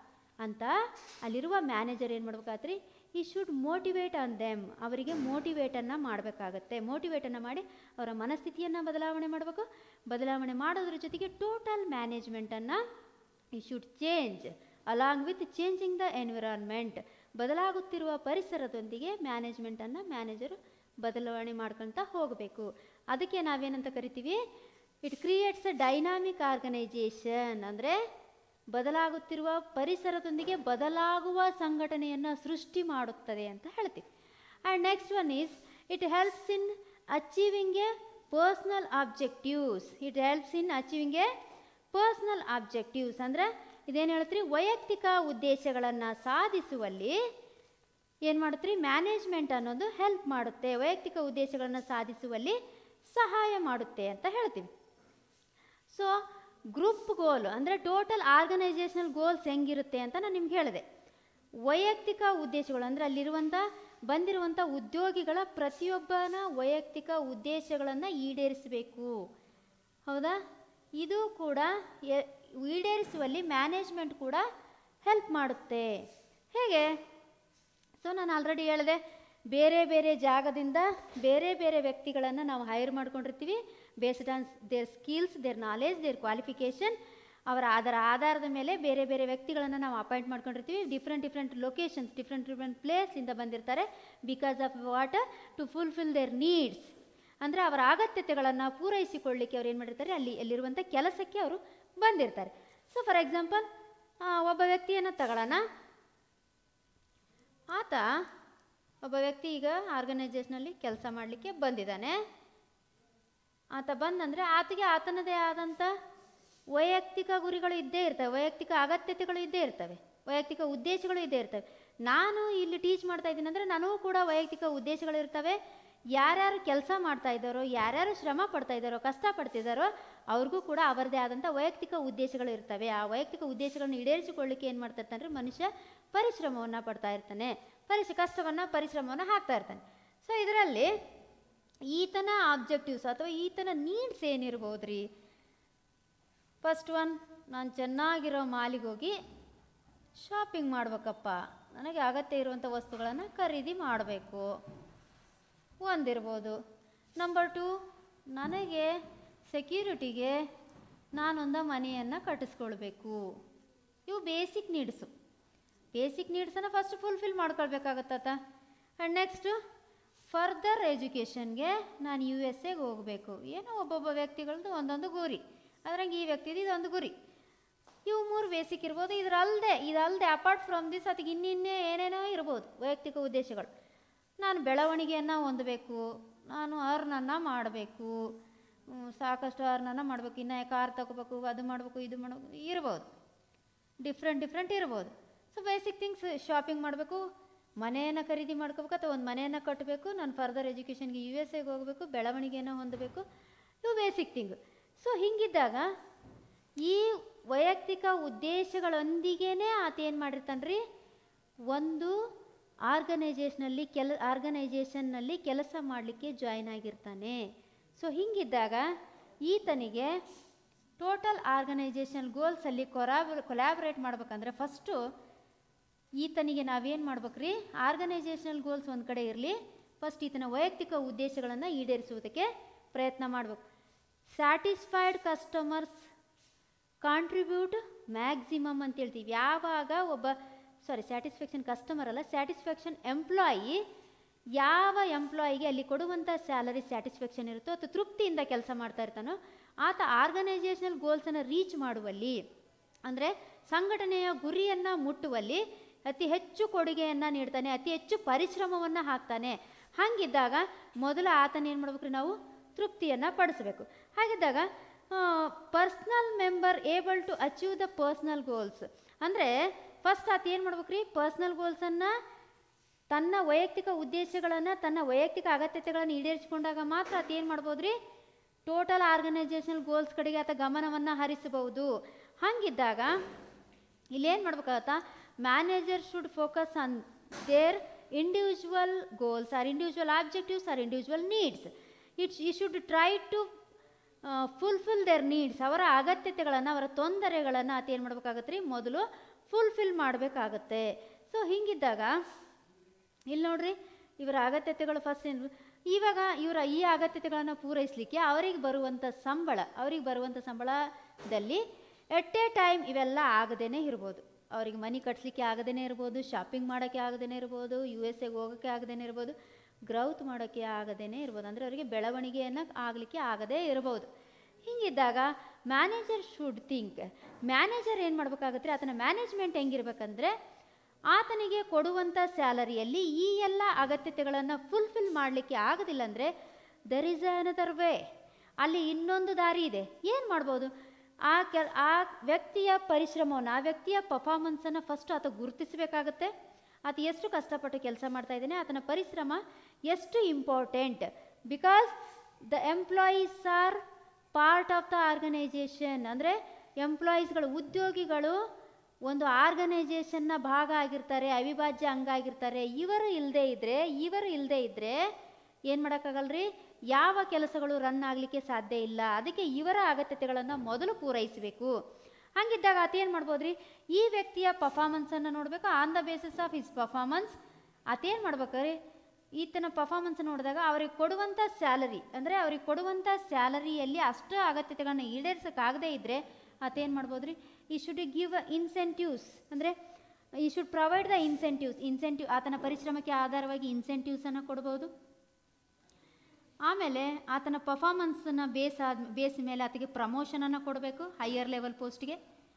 ಅಂತ ಅಲ್ಲಿರುವ ಮ್ಯಾನೇಜರ್ ಏನು ಮಾಡ್ಬೇಕಾತ್ರಿ ಈ ಶುಡ್ ಮೋಟಿವೇಟ್ ಆನ್ ದೆಮ್ ಅವರಿಗೆ ಮೋಟಿವೇಟನ್ನು ಮಾಡಬೇಕಾಗತ್ತೆ ಮೋಟಿವೇಟನ್ನು ಮಾಡಿ ಅವರ ಮನಸ್ಥಿತಿಯನ್ನು ಬದಲಾವಣೆ ಮಾಡಬೇಕು ಬದಲಾವಣೆ ಮಾಡೋದ್ರ ಜೊತೆಗೆ ಟೋಟಲ್ ಮ್ಯಾನೇಜ್ಮೆಂಟನ್ನು he should change along with changing the environment ಬದಲಾಗುತ್ತಿರುವ ಪರಿಸರದೊಂದಿಗೆ ಮ್ಯಾನೇಜ್ಮೆಂಟನ್ನು ಮ್ಯಾನೇಜರು ಬದಲಾವಣೆ ಮಾಡ್ಕೊಳ್ತಾ ಹೋಗಬೇಕು ಅದಕ್ಕೆ ನಾವೇನಂತ ಕರಿತೀವಿ it creates a dynamic organisation ಅಂದರೆ ಬದಲಾಗುತ್ತಿರುವ ಪರಿಸರದೊಂದಿಗೆ ಬದಲಾಗುವ ಸಂಘಟನೆಯನ್ನು ಸೃಷ್ಟಿ ಮಾಡುತ್ತದೆ ಅಂತ ಹೇಳ್ತೀವಿ and next one is it helps in achieving a personal objectives it helps in achieving a personal objectives ಅಂದರೆ ಇದೇನು ಹೇಳ್ತೀರಿ ವೈಯಕ್ತಿಕ ಉದ್ದೇಶಗಳನ್ನು ಸಾಧಿಸುವಲ್ಲಿ ಏನು ಮಾಡುತ್ತೀರಿ ಮ್ಯಾನೇಜ್ಮೆಂಟ್ ಅನ್ನೋದು ಹೆಲ್ಪ್ ಮಾಡುತ್ತೆ ವೈಯಕ್ತಿಕ ಉದ್ದೇಶಗಳನ್ನು ಸಾಧಿಸುವಲ್ಲಿ ಸಹಾಯ ಮಾಡುತ್ತೆ ಅಂತ ಹೇಳ್ತೀವಿ ಸೊ ಗ್ರೂಪ್ ಗೋಲ್ ಅಂದರೆ ಟೋಟಲ್ ಆರ್ಗನೈಜೇಷನಲ್ ಗೋಲ್ಸ್ ಹೆಂಗಿರುತ್ತೆ ಅಂತ ನಾನು ನಿಮ್ಗೆ ಹೇಳಿದೆ ವೈಯಕ್ತಿಕ ಉದ್ದೇಶಗಳು ಅಂದರೆ ಅಲ್ಲಿರುವಂಥ ಬಂದಿರುವಂಥ ಉದ್ಯೋಗಿಗಳ ಪ್ರತಿಯೊಬ್ಬನ ವೈಯಕ್ತಿಕ ಉದ್ದೇಶಗಳನ್ನು ಈಡೇರಿಸಬೇಕು ಹೌದಾ ಇದು ಕೂಡ ಎ- ಈಡೇರಿಸುವಲ್ಲಿ ಮ್ಯಾನೇಜ್ಮೆಂಟ್ ಕೂಡ ಹೆಲ್ಪ್ ಮಾಡುತ್ತೆ ಹೇಗೆ ಸೊ ನಾನು ಆಲ್ರೆಡಿ ಹೇಳಿದೆ ಬೇರೆ ಬೇರೆ ಜಾಗದಿಂದ ಬೇರೆ ಬೇರೆ ವ್ಯಕ್ತಿಗಳನ್ನು ನಾವು ಹೈರ್ ಮಾಡ್ಕೊಂಡಿರ್ತೀವಿ based on their skills their knowledge their qualification ಅವರ ಅದರ ಆಧಾರದ ಮೇಲೆ ಬೇರೆ ಬೇರೆ ವ್ಯಕ್ತಿಗಳನ್ನು ನಾವು ಅಪಾಯಿಂಟ್ ಮಾಡ್ಕೊಂಡಿರ್ತೀವಿ different different locations different different ಪ್ಲೇಸಿಂದ ಬಂದಿರ್ತಾರೆ because of what to fulfil their needs ಅಂದರೆ ಅವರ ಅಗತ್ಯತೆಗಳನ್ನು ಪೂರೈಸಿಕೊಳ್ಳಿಕ್ಕೆ ಅವ್ರು ಏನು ಮಾಡಿರ್ತಾರೆ ಅಲ್ಲಿ ಅಲ್ಲಿರುವಂಥ ಕೆಲಸಕ್ಕೆ ಅವರು ಬಂದಿರ್ತಾರೆ ಸೊ ಫಾರ್ ಎಕ್ಸಾಂಪಲ್ ಒಬ್ಬ ವ್ಯಕ್ತಿಯನ್ನು ತಗೊಳ್ಳೋಣ ಆತ ಒಬ್ಬ ವ್ಯಕ್ತಿ ಈಗ ಆರ್ಗನೈಜೇಷನಲ್ಲಿ ಕೆಲಸ ಮಾಡಲಿಕ್ಕೆ ಬಂದಿದ್ದಾನೆ ಆತ ಬಂದಂದರೆ ಆತಗೆ ಆತನದೇ ಆದಂಥ ವೈಯಕ್ತಿಕ ಗುರಿಗಳು ಇದ್ದೇ ಇರ್ತವೆ ವೈಯಕ್ತಿಕ ಅಗತ್ಯತೆಗಳು ಇದ್ದೇ ಇರ್ತವೆ ವೈಯಕ್ತಿಕ ಉದ್ದೇಶಗಳು ಇದ್ದೇ ಇರ್ತವೆ ನಾನು ಇಲ್ಲಿ ಟೀಚ್ ಮಾಡ್ತಾ ಇದ್ದೀನಿ ಅಂದರೆ ನನಗೂ ಕೂಡ ವೈಯಕ್ತಿಕ ಉದ್ದೇಶಗಳಿರ್ತವೆ ಯಾರ್ಯಾರು ಕೆಲಸ ಮಾಡ್ತಾ ಇದ್ದಾರೋ ಯಾರ್ಯಾರು ಶ್ರಮ ಪಡ್ತಾ ಇದ್ದಾರೋ ಕಷ್ಟ ಪಡ್ತಿದ್ದಾರೋ ಅವ್ರಿಗೂ ಕೂಡ ಅವರದೇ ಆದಂಥ ವೈಯಕ್ತಿಕ ಉದ್ದೇಶಗಳು ಇರ್ತವೆ ಆ ವೈಯಕ್ತಿಕ ಉದ್ದೇಶಗಳನ್ನು ಈಡೇರಿಸಿಕೊಳ್ಳಿಕ್ಕೆ ಏನು ಮಾಡ್ತಾ ಇರ್ತಾನೆ ಮನುಷ್ಯ ಪರಿಶ್ರಮವನ್ನು ಪಡ್ತಾ ಇರ್ತಾನೆ ಪರಿಶ ಕಷ್ಟವನ್ನು ಪರಿಶ್ರಮವನ್ನು ಹಾಕ್ತಾ ಇರ್ತಾನೆ ಸೊ ಇದರಲ್ಲಿ ಈತನ ಆಬ್ಜೆಕ್ಟಿವ್ಸ್ ಅಥವಾ ಈತನ ನೀಡ್ಸ್ ಏನಿರ್ಬೋದು ರೀ ಫಸ್ಟ್ ಒನ್ ನಾನು ಚೆನ್ನಾಗಿರೋ ಮಾಲಿಗೆ ಹೋಗಿ ಶಾಪಿಂಗ್ ಮಾಡ್ಬೇಕಪ್ಪ ನನಗೆ ಅಗತ್ಯ ಇರುವಂಥ ವಸ್ತುಗಳನ್ನು ಖರೀದಿ ಮಾಡಬೇಕು ಒಂದಿರ್ಬೋದು ನಂಬರ್ ಟು ನನಗೆ ಸೆಕ್ಯೂರಿಟಿಗೆ ನಾನೊಂದು ಮನೆಯನ್ನು ಕಟ್ಟಿಸ್ಕೊಳ್ಬೇಕು ಇವು ಬೇಸಿಕ್ ನೀಡ್ಸು ಬೇಸಿಕ್ ನೀಡ್ಸನ್ನು ಫಸ್ಟ್ ಫುಲ್ಫಿಲ್ ಮಾಡ್ಕೊಳ್ಬೇಕಾಗತ್ತ ಆ್ಯಂಡ್ ನೆಕ್ಸ್ಟು ಫರ್ದರ್ ಎಜುಕೇಷನ್ಗೆ ನಾನು ಯು ಎಸ್ ಎಗೆ ಹೋಗಬೇಕು ಏನೋ ಒಬ್ಬೊಬ್ಬ ವ್ಯಕ್ತಿಗಳದ್ದು ಒಂದೊಂದು ಗುರಿ ಅದ್ರಂಗೆ ಈ ವ್ಯಕ್ತಿದು ಇದೊಂದು ಗುರಿ ಇವು ಮೂರು ಬೇಸಿಕ್ ಇರ್ಬೋದು ಇದರಲ್ಲದೆ ಇದಲ್ಲದೆ ಅಪಾರ್ಟ್ ಫ್ರಮ್ ದಿಸ್ ಅದಕ್ಕೆ ಇನ್ನಿನ್ನೇ ಏನೇನೋ ಇರ್ಬೋದು ವೈಯಕ್ತಿಕ ಉದ್ದೇಶಗಳು ನಾನು ಬೆಳವಣಿಗೆಯನ್ನು ಹೊಂದಬೇಕು ನಾನು ಅರ್ನನ್ನು ಮಾಡಬೇಕು ಸಾಕಷ್ಟು ಅರ್ನನ್ನು ಮಾಡಬೇಕು ಇನ್ನು ಕಾರ್ ತಗೋಬೇಕು ಅದು ಮಾಡಬೇಕು ಇದು ಮಾಡಬೇಕು ಇರ್ಬೋದು ಡಿಫ್ರೆಂಟ್ ಡಿಫ್ರೆಂಟ್ ಇರ್ಬೋದು ಸೊ ಬೇಸಿಕ್ ಥಿಂಗ್ಸ್ ಶಾಪಿಂಗ್ ಮಾಡಬೇಕು ಮನೆಯನ್ನು ಖರೀದಿ ಮಾಡ್ಕೋಬೇಕು ಅಥವಾ ಒಂದು ಮನೆಯನ್ನು ಕಟ್ಟಬೇಕು ನಾನು ಫರ್ದರ್ ಎಜುಕೇಷನ್ಗೆ ಯು ಎಸ್ ಎಗೆ ಹೋಗಬೇಕು ಬೆಳವಣಿಗೆಯನ್ನು ಹೊಂದಬೇಕು ಇವು ಬೇಸಿಕ್ ಥಿಂಗ್ ಸೊ ಹಿಂಗಿದ್ದಾಗ ಈ ವೈಯಕ್ತಿಕ ಉದ್ದೇಶಗಳೊಂದಿಗೇ ಆತ ಏನು ಮಾಡಿರ್ತಾನೆ ರೀ ಒಂದು ಆರ್ಗನೈಜೇಷನಲ್ಲಿ ಕೆಲ ಆರ್ಗನೈಜೇಷನ್ನಲ್ಲಿ ಕೆಲಸ ಮಾಡಲಿಕ್ಕೆ ಜಾಯ್ನ್ ಆಗಿರ್ತಾನೆ ಸೊ ಹಿಂಗಿದ್ದಾಗ ಈತನಿಗೆ ಟೋಟಲ್ ಆರ್ಗನೈಜೇಷನ್ ಗೋಲ್ಸಲ್ಲಿ ಕೊರಾಬ್ ಕೊಲ್ಯಾಬ್ರೇಟ್ ಮಾಡ್ಬೇಕಂದ್ರೆ ಫಸ್ಟು ಈತನಿಗೆ ನಾವೇನು ಮಾಡ್ಬೇಕ್ರಿ ಆರ್ಗನೈಜೇಷನಲ್ ಗೋಲ್ಸ್ ಒಂದು ಕಡೆ ಇರಲಿ ಫಸ್ಟ್ ಈತನ ವೈಯಕ್ತಿಕ ಉದ್ದೇಶಗಳನ್ನು ಈಡೇರಿಸುವುದಕ್ಕೆ ಪ್ರಯತ್ನ ಮಾಡಬೇಕು ಸ್ಯಾಟಿಸ್ಫೈಡ್ ಕಸ್ಟಮರ್ಸ್ ಕಾಂಟ್ರಿಬ್ಯೂಟ್ ಮ್ಯಾಕ್ಸಿಮಮ್ ಅಂತ ಹೇಳ್ತೀವಿ ಯಾವಾಗ ಒಬ್ಬ ಸಾರಿ ಸ್ಯಾಟಿಸ್ಫ್ಯಾಕ್ಷನ್ ಕಸ್ಟಮರ್ ಅಲ್ಲ ಸ್ಯಾಟಿಸ್ಫ್ಯಾಕ್ಷನ್ ಎಂಪ್ಲಾಯಿ ಯಾವ ಎಂಪ್ಲಾಯಿಗೆ ಅಲ್ಲಿ ಕೊಡುವಂಥ ಸ್ಯಾಲರಿ ಸ್ಯಾಟಿಸ್ಫ್ಯಾಕ್ಷನ್ ಇರುತ್ತೋ ಅಥವಾ ತೃಪ್ತಿಯಿಂದ ಕೆಲಸ ಮಾಡ್ತಾ ಇರ್ತಾನೋ ಆತ ಆರ್ಗನೈಜೇಷನಲ್ ಗೋಲ್ಸನ್ನು ರೀಚ್ ಮಾಡುವಲ್ಲಿ ಅಂದರೆ ಸಂಘಟನೆಯ ಗುರಿಯನ್ನು ಮುಟ್ಟುವಲ್ಲಿ ಅತಿ ಹೆಚ್ಚು ಕೊಡುಗೆಯನ್ನು ನೀಡ್ತಾನೆ ಅತಿ ಹೆಚ್ಚು ಪರಿಶ್ರಮವನ್ನು ಹಾಕ್ತಾನೆ ಹಾಗಿದ್ದಾಗ ಮೊದಲು ಆತನ ಏನು ಮಾಡ್ಬೇಕು ರೀ ನಾವು ತೃಪ್ತಿಯನ್ನು ಪಡಿಸ್ಬೇಕು ಹಾಗಿದ್ದಾಗ personal member able to achieve the personal goals ಅಂದರೆ ಫಸ್ಟ್ ಆತ ಏನು ಮಾಡ್ಬೇಕು ರೀ ಪರ್ಸ್ನಲ್ ಗೋಲ್ಸನ್ನು ತನ್ನ ವೈಯಕ್ತಿಕ ಉದ್ದೇಶಗಳನ್ನು ತನ್ನ ವೈಯಕ್ತಿಕ ಅಗತ್ಯತೆಗಳನ್ನು ಈಡೇರಿಸಿಕೊಂಡಾಗ ಮಾತ್ರ ಆತ ಏನು ಮಾಡ್ಬೋದು ರೀ ಟೋಟಲ್ ಆರ್ಗನೈಜೇಷನಲ್ ಗೋಲ್ಸ್ ಕಡೆಗೆ ಆತ ಗಮನವನ್ನು ಹರಿಸಬಹುದು ಹಾಗಿದ್ದಾಗ ಇಲ್ಲೇನು ಮಾಡ್ಬೇಕಾಗತ್ತಾ manager should focus on their individual goals or individual objectives or individual needs it's he should try to fulfil their needs ಅವರ ಅಗತ್ಯತೆಗಳನ್ನು ಅವರ ತೊಂದರೆಗಳನ್ನು ಆತ ಏನು ಮಾಡ್ಬೇಕಾಗತ್ತೆ ರೀ ಮೊದಲು ಫುಲ್ಫಿಲ್ ಮಾಡಬೇಕಾಗತ್ತೆ ಸೊ ಹಿಂಗಿದ್ದಾಗ ಇಲ್ಲಿ ನೋಡ್ರಿ ಇವರ ಅಗತ್ಯತೆಗಳು ಫಸ್ಟ್ ಏನು ಇವಾಗ ಇವರ ಈ ಅಗತ್ಯತೆಗಳನ್ನು ಪೂರೈಸಲಿಕ್ಕೆ ಅವರಿಗೆ ಬರುವಂಥ ಸಂಬಳ ಅವ್ರಿಗೆ ಬರುವಂಥ ಸಂಬಳದಲ್ಲಿ ಎಟ್ ಎ ಟೈಮ್ ಇವೆಲ್ಲ ಆಗದೇನೆ ಇರ್ಬೋದು ಅವ್ರಿಗೆ ಮನಿ ಕಟ್ಸ್ಲಿಕ್ಕೆ ಆಗದೇನೆ ಇರ್ಬೋದು ಶಾಪಿಂಗ್ ಮಾಡೋಕ್ಕೆ ಆಗದೇನೆ ಇರ್ಬೋದು ಯು ಎಸ್ ಎಗೆ ಹೋಗೋಕ್ಕೆ ಆಗದೇನೆ ಇರ್ಬೋದು ಗ್ರೌತ್ ಮಾಡೋಕ್ಕೆ ಆಗದೇನೆ ಇರ್ಬೋದು ಅಂದರೆ ಅವರಿಗೆ ಬೆಳವಣಿಗೆಯನ್ನು ಆಗಲಿಕ್ಕೆ ಆಗದೇ ಇರ್ಬೋದು ಹಿಂಗಿದ್ದಾಗ ಮ್ಯಾನೇಜರ್ ಶುಡ್ ಥಿಂಕ್ ಮ್ಯಾನೇಜರ್ ಏನು ಮಾಡ್ಬೇಕಾಗತ್ತೆ ರೀ ಆತನ ಮ್ಯಾನೇಜ್ಮೆಂಟ್ ಹೆಂಗಿರ್ಬೇಕಂದ್ರೆ ಆತನಿಗೆ ಕೊಡುವಂಥ ಸ್ಯಾಲರಿಯಲ್ಲಿ ಈ ಎಲ್ಲ ಅಗತ್ಯತೆಗಳನ್ನು ಫುಲ್ಫಿಲ್ ಮಾಡಲಿಕ್ಕೆ ಆಗೋದಿಲ್ಲ ಅಂದರೆ ದರ್ ಇಸ್ ಅನದರ್ ವೇ ಅಲ್ಲಿ ಇನ್ನೊಂದು ದಾರಿ ಇದೆ ಏನು ಮಾಡ್ಬೋದು ಆ ಕೆಲ್ ಆ ವ್ಯಕ್ತಿಯ ಪರಿಶ್ರಮವನ್ನು ಆ ವ್ಯಕ್ತಿಯ ಪರ್ಫಾರ್ಮೆನ್ಸನ್ನು ಫಸ್ಟ್ ಆತ ಗುರುತಿಸಬೇಕಾಗತ್ತೆ ಆತ ಎಷ್ಟು ಕಷ್ಟಪಟ್ಟು ಕೆಲಸ ಮಾಡ್ತಾ ಇದ್ದಾನೆ ಆತನ ಪರಿಶ್ರಮ ಎಷ್ಟು important because the employees are part of the organisation ಅಂದರೆ ಎಂಪ್ಲಾಯೀಸ್ಗಳು ಉದ್ಯೋಗಿಗಳು ಒಂದು ಆರ್ಗನೈಜೇಷನ್ನ ಭಾಗ ಆಗಿರ್ತಾರೆ ಅವಿಭಾಜ್ಯ ಅಂಗ ಆಗಿರ್ತಾರೆ ಇವರು ಇಲ್ಲದೆ ಇದ್ದರೆ ಇವರು ಇಲ್ಲದೆ ಇದ್ದರೆ ಏನು ಮಾಡೋಕ್ಕಾಗಲ್ರಿ ಯಾವ ಕೆಲಸಗಳು ರನ್ ಆಗಲಿಕ್ಕೆ ಸಾಧ್ಯ ಇಲ್ಲ ಅದಕ್ಕೆ ಇವರ ಅಗತ್ಯತೆಗಳನ್ನು ಮೊದಲು ಪೂರೈಸಬೇಕು ಹಂಗಿದ್ದಾಗ ಆತ ಏನು ಮಾಡ್ಬೋದು ರೀ ಈ ವ್ಯಕ್ತಿಯ ಪರ್ಫಾರ್ಮೆನ್ಸನ್ನು ನೋಡಬೇಕು on the basis of his performance ಆತೇನು ಮಾಡ್ಬೇಕಾರೆ ಈತನ ಪರ್ಫಾರ್ಮೆನ್ಸ್ ನೋಡಿದಾಗ ಅವ್ರಿಗೆ ಕೊಡುವಂಥ ಸ್ಯಾಲರಿ ಅಂದರೆ ಅವ್ರಿಗೆ ಕೊಡುವಂಥ ಸ್ಯಾಲರಿಯಲ್ಲಿ ಅಷ್ಟು ಅಗತ್ಯತೆಗಳನ್ನ ಈಡೇರಿಸೋಕ್ಕಾಗದೇ ಇದ್ದರೆ ಆತೇನು ಮಾಡ್ಬೋದು ರೀ ಈ ಶುಡ್ ಗಿವ್ ಇನ್ಸೆಂಟಿವ್ಸ್ ಅಂದರೆ he should provide the incentives incentive ಆತನ ಪರಿಶ್ರಮಕ್ಕೆ ಆಧಾರವಾಗಿ ಇನ್ಸೆಂಟಿವ್ಸನ್ನು ಕೊಡ್ಬೋದು ಆಮೇಲೆ ಆತನ ಪರ್ಫಾರ್ಮೆನ್ಸನ್ನು ಬೇಸ್ ಆದ ಬೇಸ್ ಮೇಲೆ ಆತಗೆ ಪ್ರಮೋಷನನ್ನು ಕೊಡಬೇಕು ಹೈಯರ್ ಲೆವೆಲ್ ಪೋಸ್ಟ್ಗೆ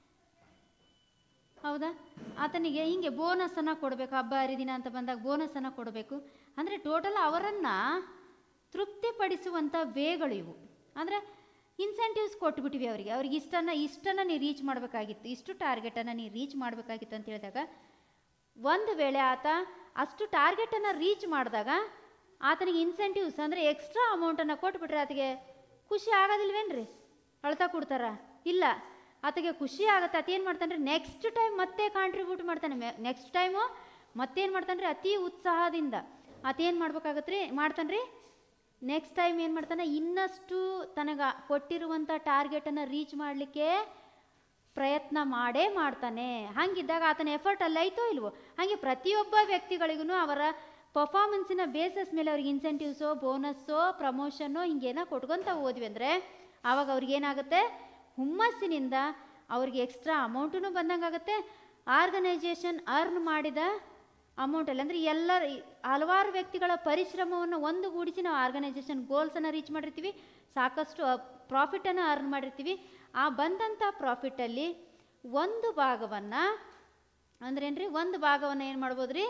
ಹೌದಾ ಆತನಿಗೆ ಹಿಂಗೆ ಬೋನಸನ್ನು ಕೊಡಬೇಕು ಹಬ್ಬ ಹರಿದಿನ ಅಂತ ಬಂದಾಗ ಬೋನಸನ್ನು ಕೊಡಬೇಕು ಅಂದರೆ ಟೋಟಲ್ ಅವರನ್ನು ತೃಪ್ತಿಪಡಿಸುವಂಥ ವೇಗಳು ಇವು ಅಂದರೆ ಇನ್ಸೆಂಟಿವ್ಸ್ ಕೊಟ್ಬಿಟ್ಟಿವಿ ಅವರಿಗೆ ಅವ್ರಿಗೆ ಇಷ್ಟನ್ನು ಇಷ್ಟನ್ನು ನೀವು ರೀಚ್ ಮಾಡಬೇಕಾಗಿತ್ತು ಇಷ್ಟು ಟಾರ್ಗೆಟನ್ನು ನೀವು ರೀಚ್ ಮಾಡಬೇಕಾಗಿತ್ತು ಅಂತ ಹೇಳಿದಾಗ ಒಂದು ವೇಳೆ ಆತ ಅಷ್ಟು ಟಾರ್ಗೆಟನ್ನು ರೀಚ್ ಮಾಡಿದಾಗ ಆತನಿಗೆ ಇನ್ಸೆಂಟಿವ್ಸ್ ಅಂದರೆ ಎಕ್ಸ್ಟ್ರಾ ಅಮೌಂಟನ್ನು ಕೊಟ್ಬಿಟ್ರೆ ಆತಗೆ ಖುಷಿ ಆಗೋದಿಲ್ವೇನ್ರಿ ಅಳ್ತಾ ಕೊಡ್ತಾರ ಇಲ್ಲ ಆತಗೆ ಖುಷಿ ಆಗುತ್ತೆ ಆತ ಏನು ಮಾಡ್ತಾನೆ ನೆಕ್ಸ್ಟ್ ಟೈಮ್ ಮತ್ತೆ ಕಾಂಟ್ರಿಬ್ಯೂಟ್ ಮಾಡ್ತಾನೆ ನೆಕ್ಸ್ಟ್ ಟೈಮು ಮತ್ತೇನು ಮಾಡ್ತಾನೆ ಅತಿ ಉತ್ಸಾಹದಿಂದ ಆತ ಏನು ಮಾಡ್ಬೇಕಾಗತ್ತೆ ರೀ ಮಾಡ್ತಾನೆ ರೀ ನೆಕ್ಸ್ಟ್ ಟೈಮ್ ಏನು ಮಾಡ್ತಾನೆ ಇನ್ನಷ್ಟು ತನಗೆ ಕೊಟ್ಟಿರುವಂಥ ಟಾರ್ಗೆಟನ್ನು ರೀಚ್ ಮಾಡಲಿಕ್ಕೆ ಪ್ರಯತ್ನ ಮಾಡೇ ಮಾಡ್ತಾನೆ ಹಂಗಿದ್ದಾಗ ಆತನ ಎಫರ್ಟ್ ಅಲ್ಲಿ ಐತೋ ಇಲ್ವೋ ಹಾಗೆ ಪ್ರತಿಯೊಬ್ಬ ವ್ಯಕ್ತಿಗಳಿಗೂ ಅವರ ಪರ್ಫಾರ್ಮೆನ್ಸಿನ ಬೇಸಸ್ ಮೇಲೆ ಅವ್ರಿಗೆ ಇನ್ಸೆಂಟಿವ್ಸೋ ಬೋನಸ್ಸೋ ಪ್ರಮೋಷನ್ನೋ ಹಿಂಗೇನೋ ಕೊಟ್ಕೊಂತ ಹೋದ್ವಿ ಅಂದರೆ ಆವಾಗ ಅವ್ರಿಗೇನಾಗುತ್ತೆ ಹುಮ್ಮಸ್ಸಿನಿಂದ ಅವ್ರಿಗೆ ಎಕ್ಸ್ಟ್ರಾ ಅಮೌಂಟೂ ಬಂದಂಗಾಗುತ್ತೆ ಆರ್ಗನೈಜೇಷನ್ ಅರ್ನ್ ಮಾಡಿದ ಅಮೌಂಟಲ್ಲಿ ಅಂದರೆ ಎಲ್ಲರ ಹಲವಾರು ವ್ಯಕ್ತಿಗಳ ಪರಿಶ್ರಮವನ್ನು ಒಂದುಗೂಡಿಸಿ ನಾವು ಆರ್ಗನೈಜೇಷನ್ ಗೋಲ್ಸನ್ನು ರೀಚ್ ಮಾಡಿರ್ತೀವಿ ಸಾಕಷ್ಟು ಪ್ರಾಫಿಟನ್ನು ಅರ್ನ್ ಮಾಡಿರ್ತೀವಿ ಆ ಬಂದಂಥ ಪ್ರಾಫಿಟಲ್ಲಿ ಒಂದು ಭಾಗವನ್ನು ಅಂದ್ರೇನ್ರಿ ಒಂದು ಭಾಗವನ್ನು ಏನು ಮಾಡ್ಬೋದು ರೀ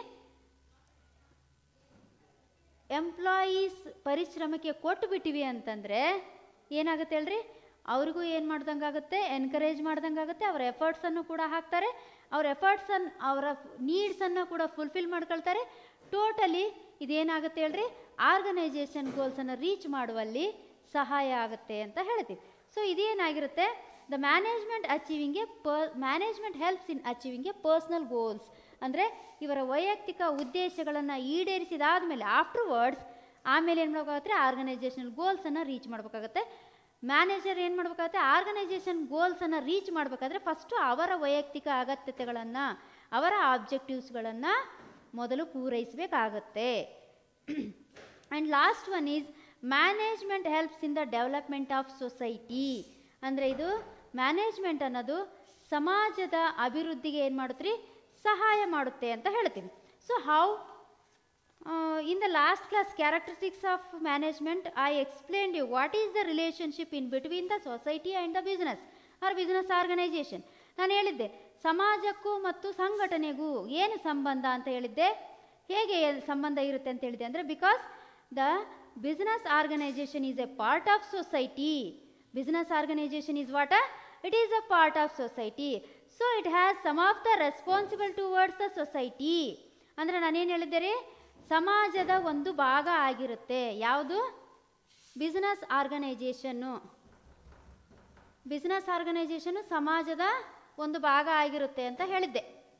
ಎಂಪ್ಲಾಯೀಸ್ ಪರಿಶ್ರಮಕ್ಕೆ ಕೊಟ್ಟು ಬಿಟ್ಟಿವಿ ಅಂತಂದರೆ ಏನಾಗುತ್ತೆ ಹೇಳ್ರಿ ಅವ್ರಿಗೂ ಏನು ಮಾಡ್ದಂಗಾಗುತ್ತೆ ಎನ್ಕರೇಜ್ ಮಾಡ್ದಂಗಾಗುತ್ತೆ ಅವ್ರ ಎಫರ್ಟ್ಸನ್ನು ಕೂಡ ಹಾಕ್ತಾರೆ ಅವ್ರ ಎಫರ್ಟ್ಸನ್ನು ಅವರ ನೀಡ್ಸನ್ನು ಕೂಡ ಫುಲ್ಫಿಲ್ ಮಾಡ್ಕೊಳ್ತಾರೆ ಟೋಟಲಿ ಇದೇನಾಗುತ್ತೆ ಹೇಳ್ರಿ ಆರ್ಗನೈಜೇಷನ್ ಗೋಲ್ಸನ್ನು ರೀಚ್ ಮಾಡುವಲ್ಲಿ ಸಹಾಯ ಆಗುತ್ತೆ ಅಂತ ಹೇಳ್ತೀವಿ ಸೊ ಇದೇನಾಗಿರುತ್ತೆ ದ ಮ್ಯಾನೇಜ್ಮೆಂಟ್ ಅಚೀವಿಂಗ್ ಎ ಪರ್ management helps in achieving a personal goals ಅಂದರೆ ಇವರ ವೈಯಕ್ತಿಕ ಉದ್ದೇಶಗಳನ್ನು ಈಡೇರಿಸಿದಾದ ಮೇಲೆ ಆಫ್ಟರ್ವರ್ಡ್ಸ್ ಆಮೇಲೆ ಏನು ಮಾಡಬೇಕಾಗುತ್ತೆ ಆರ್ಗನೈಜೇಷನಲ್ ಗೋಲ್ಸನ್ನು ರೀಚ್ ಮಾಡಬೇಕಾಗತ್ತೆ ಮ್ಯಾನೇಜರ್ ಏನು ಮಾಡಬೇಕಾಗುತ್ತೆ ಆರ್ಗನೈಜೇಷನ್ ಗೋಲ್ಸನ್ನು ರೀಚ್ ಮಾಡಬೇಕಾದ್ರೆ ಫಸ್ಟು ಅವರ ವೈಯಕ್ತಿಕ ಅಗತ್ಯತೆಗಳನ್ನು ಅವರ ಆಬ್ಜೆಕ್ಟಿವ್ಸ್ಗಳನ್ನು ಮೊದಲು ಪೂರೈಸಬೇಕಾಗತ್ತೆ and last one is management helps in the development of society ಅಂದರೆ ಇದು ಮ್ಯಾನೇಜ್ಮೆಂಟ್ ಅನ್ನೋದು ಸಮಾಜದ ಅಭಿವೃದ್ಧಿಗೆ ಏನು ಮಾಡುತ್ತೆ ಸಹಾಯ ಮಾಡುತ್ತೆ ಅಂತ ಹೇಳ್ತೀನಿ so how in the last class characteristics of management I explained you what is the relationship in between the society and the business or business organisation ನಾನು ಹೇಳಿದ್ದೆ ಸಮಾಜಕ್ಕೂ ಮತ್ತು ಸಂಘಟನೆಗೂ ಏನು ಸಂಬಂಧ ಅಂತ ಹೇಳಿದ್ದೆ ಹೇಗೆ ಸಂಬಂಧ ಇರುತ್ತೆ ಅಂತ ಹೇಳಿದೆ ಅಂದರೆ because the business organisation is a part of society business organisation is what it is a part of society so it has some of the responsible towards the society ಅಂದರೆ ನಾನೇನು ಹೇಳಿದ್ದೆ ರೀ ಸಮಾಜದ ಒಂದು ಭಾಗ ಆಗಿರುತ್ತೆ ಯಾವುದು ಬಿಸ್ನೆಸ್ ಆರ್ಗನೈಜೇಷನ್ನು ಬಿಸ್ನೆಸ್ ಆರ್ಗನೈಜೇಷನ್ನು ಸಮಾಜದ ಒಂದು ಭಾಗ ಆಗಿರುತ್ತೆ ಅಂತ ಹೇಳಿದ್ದೆ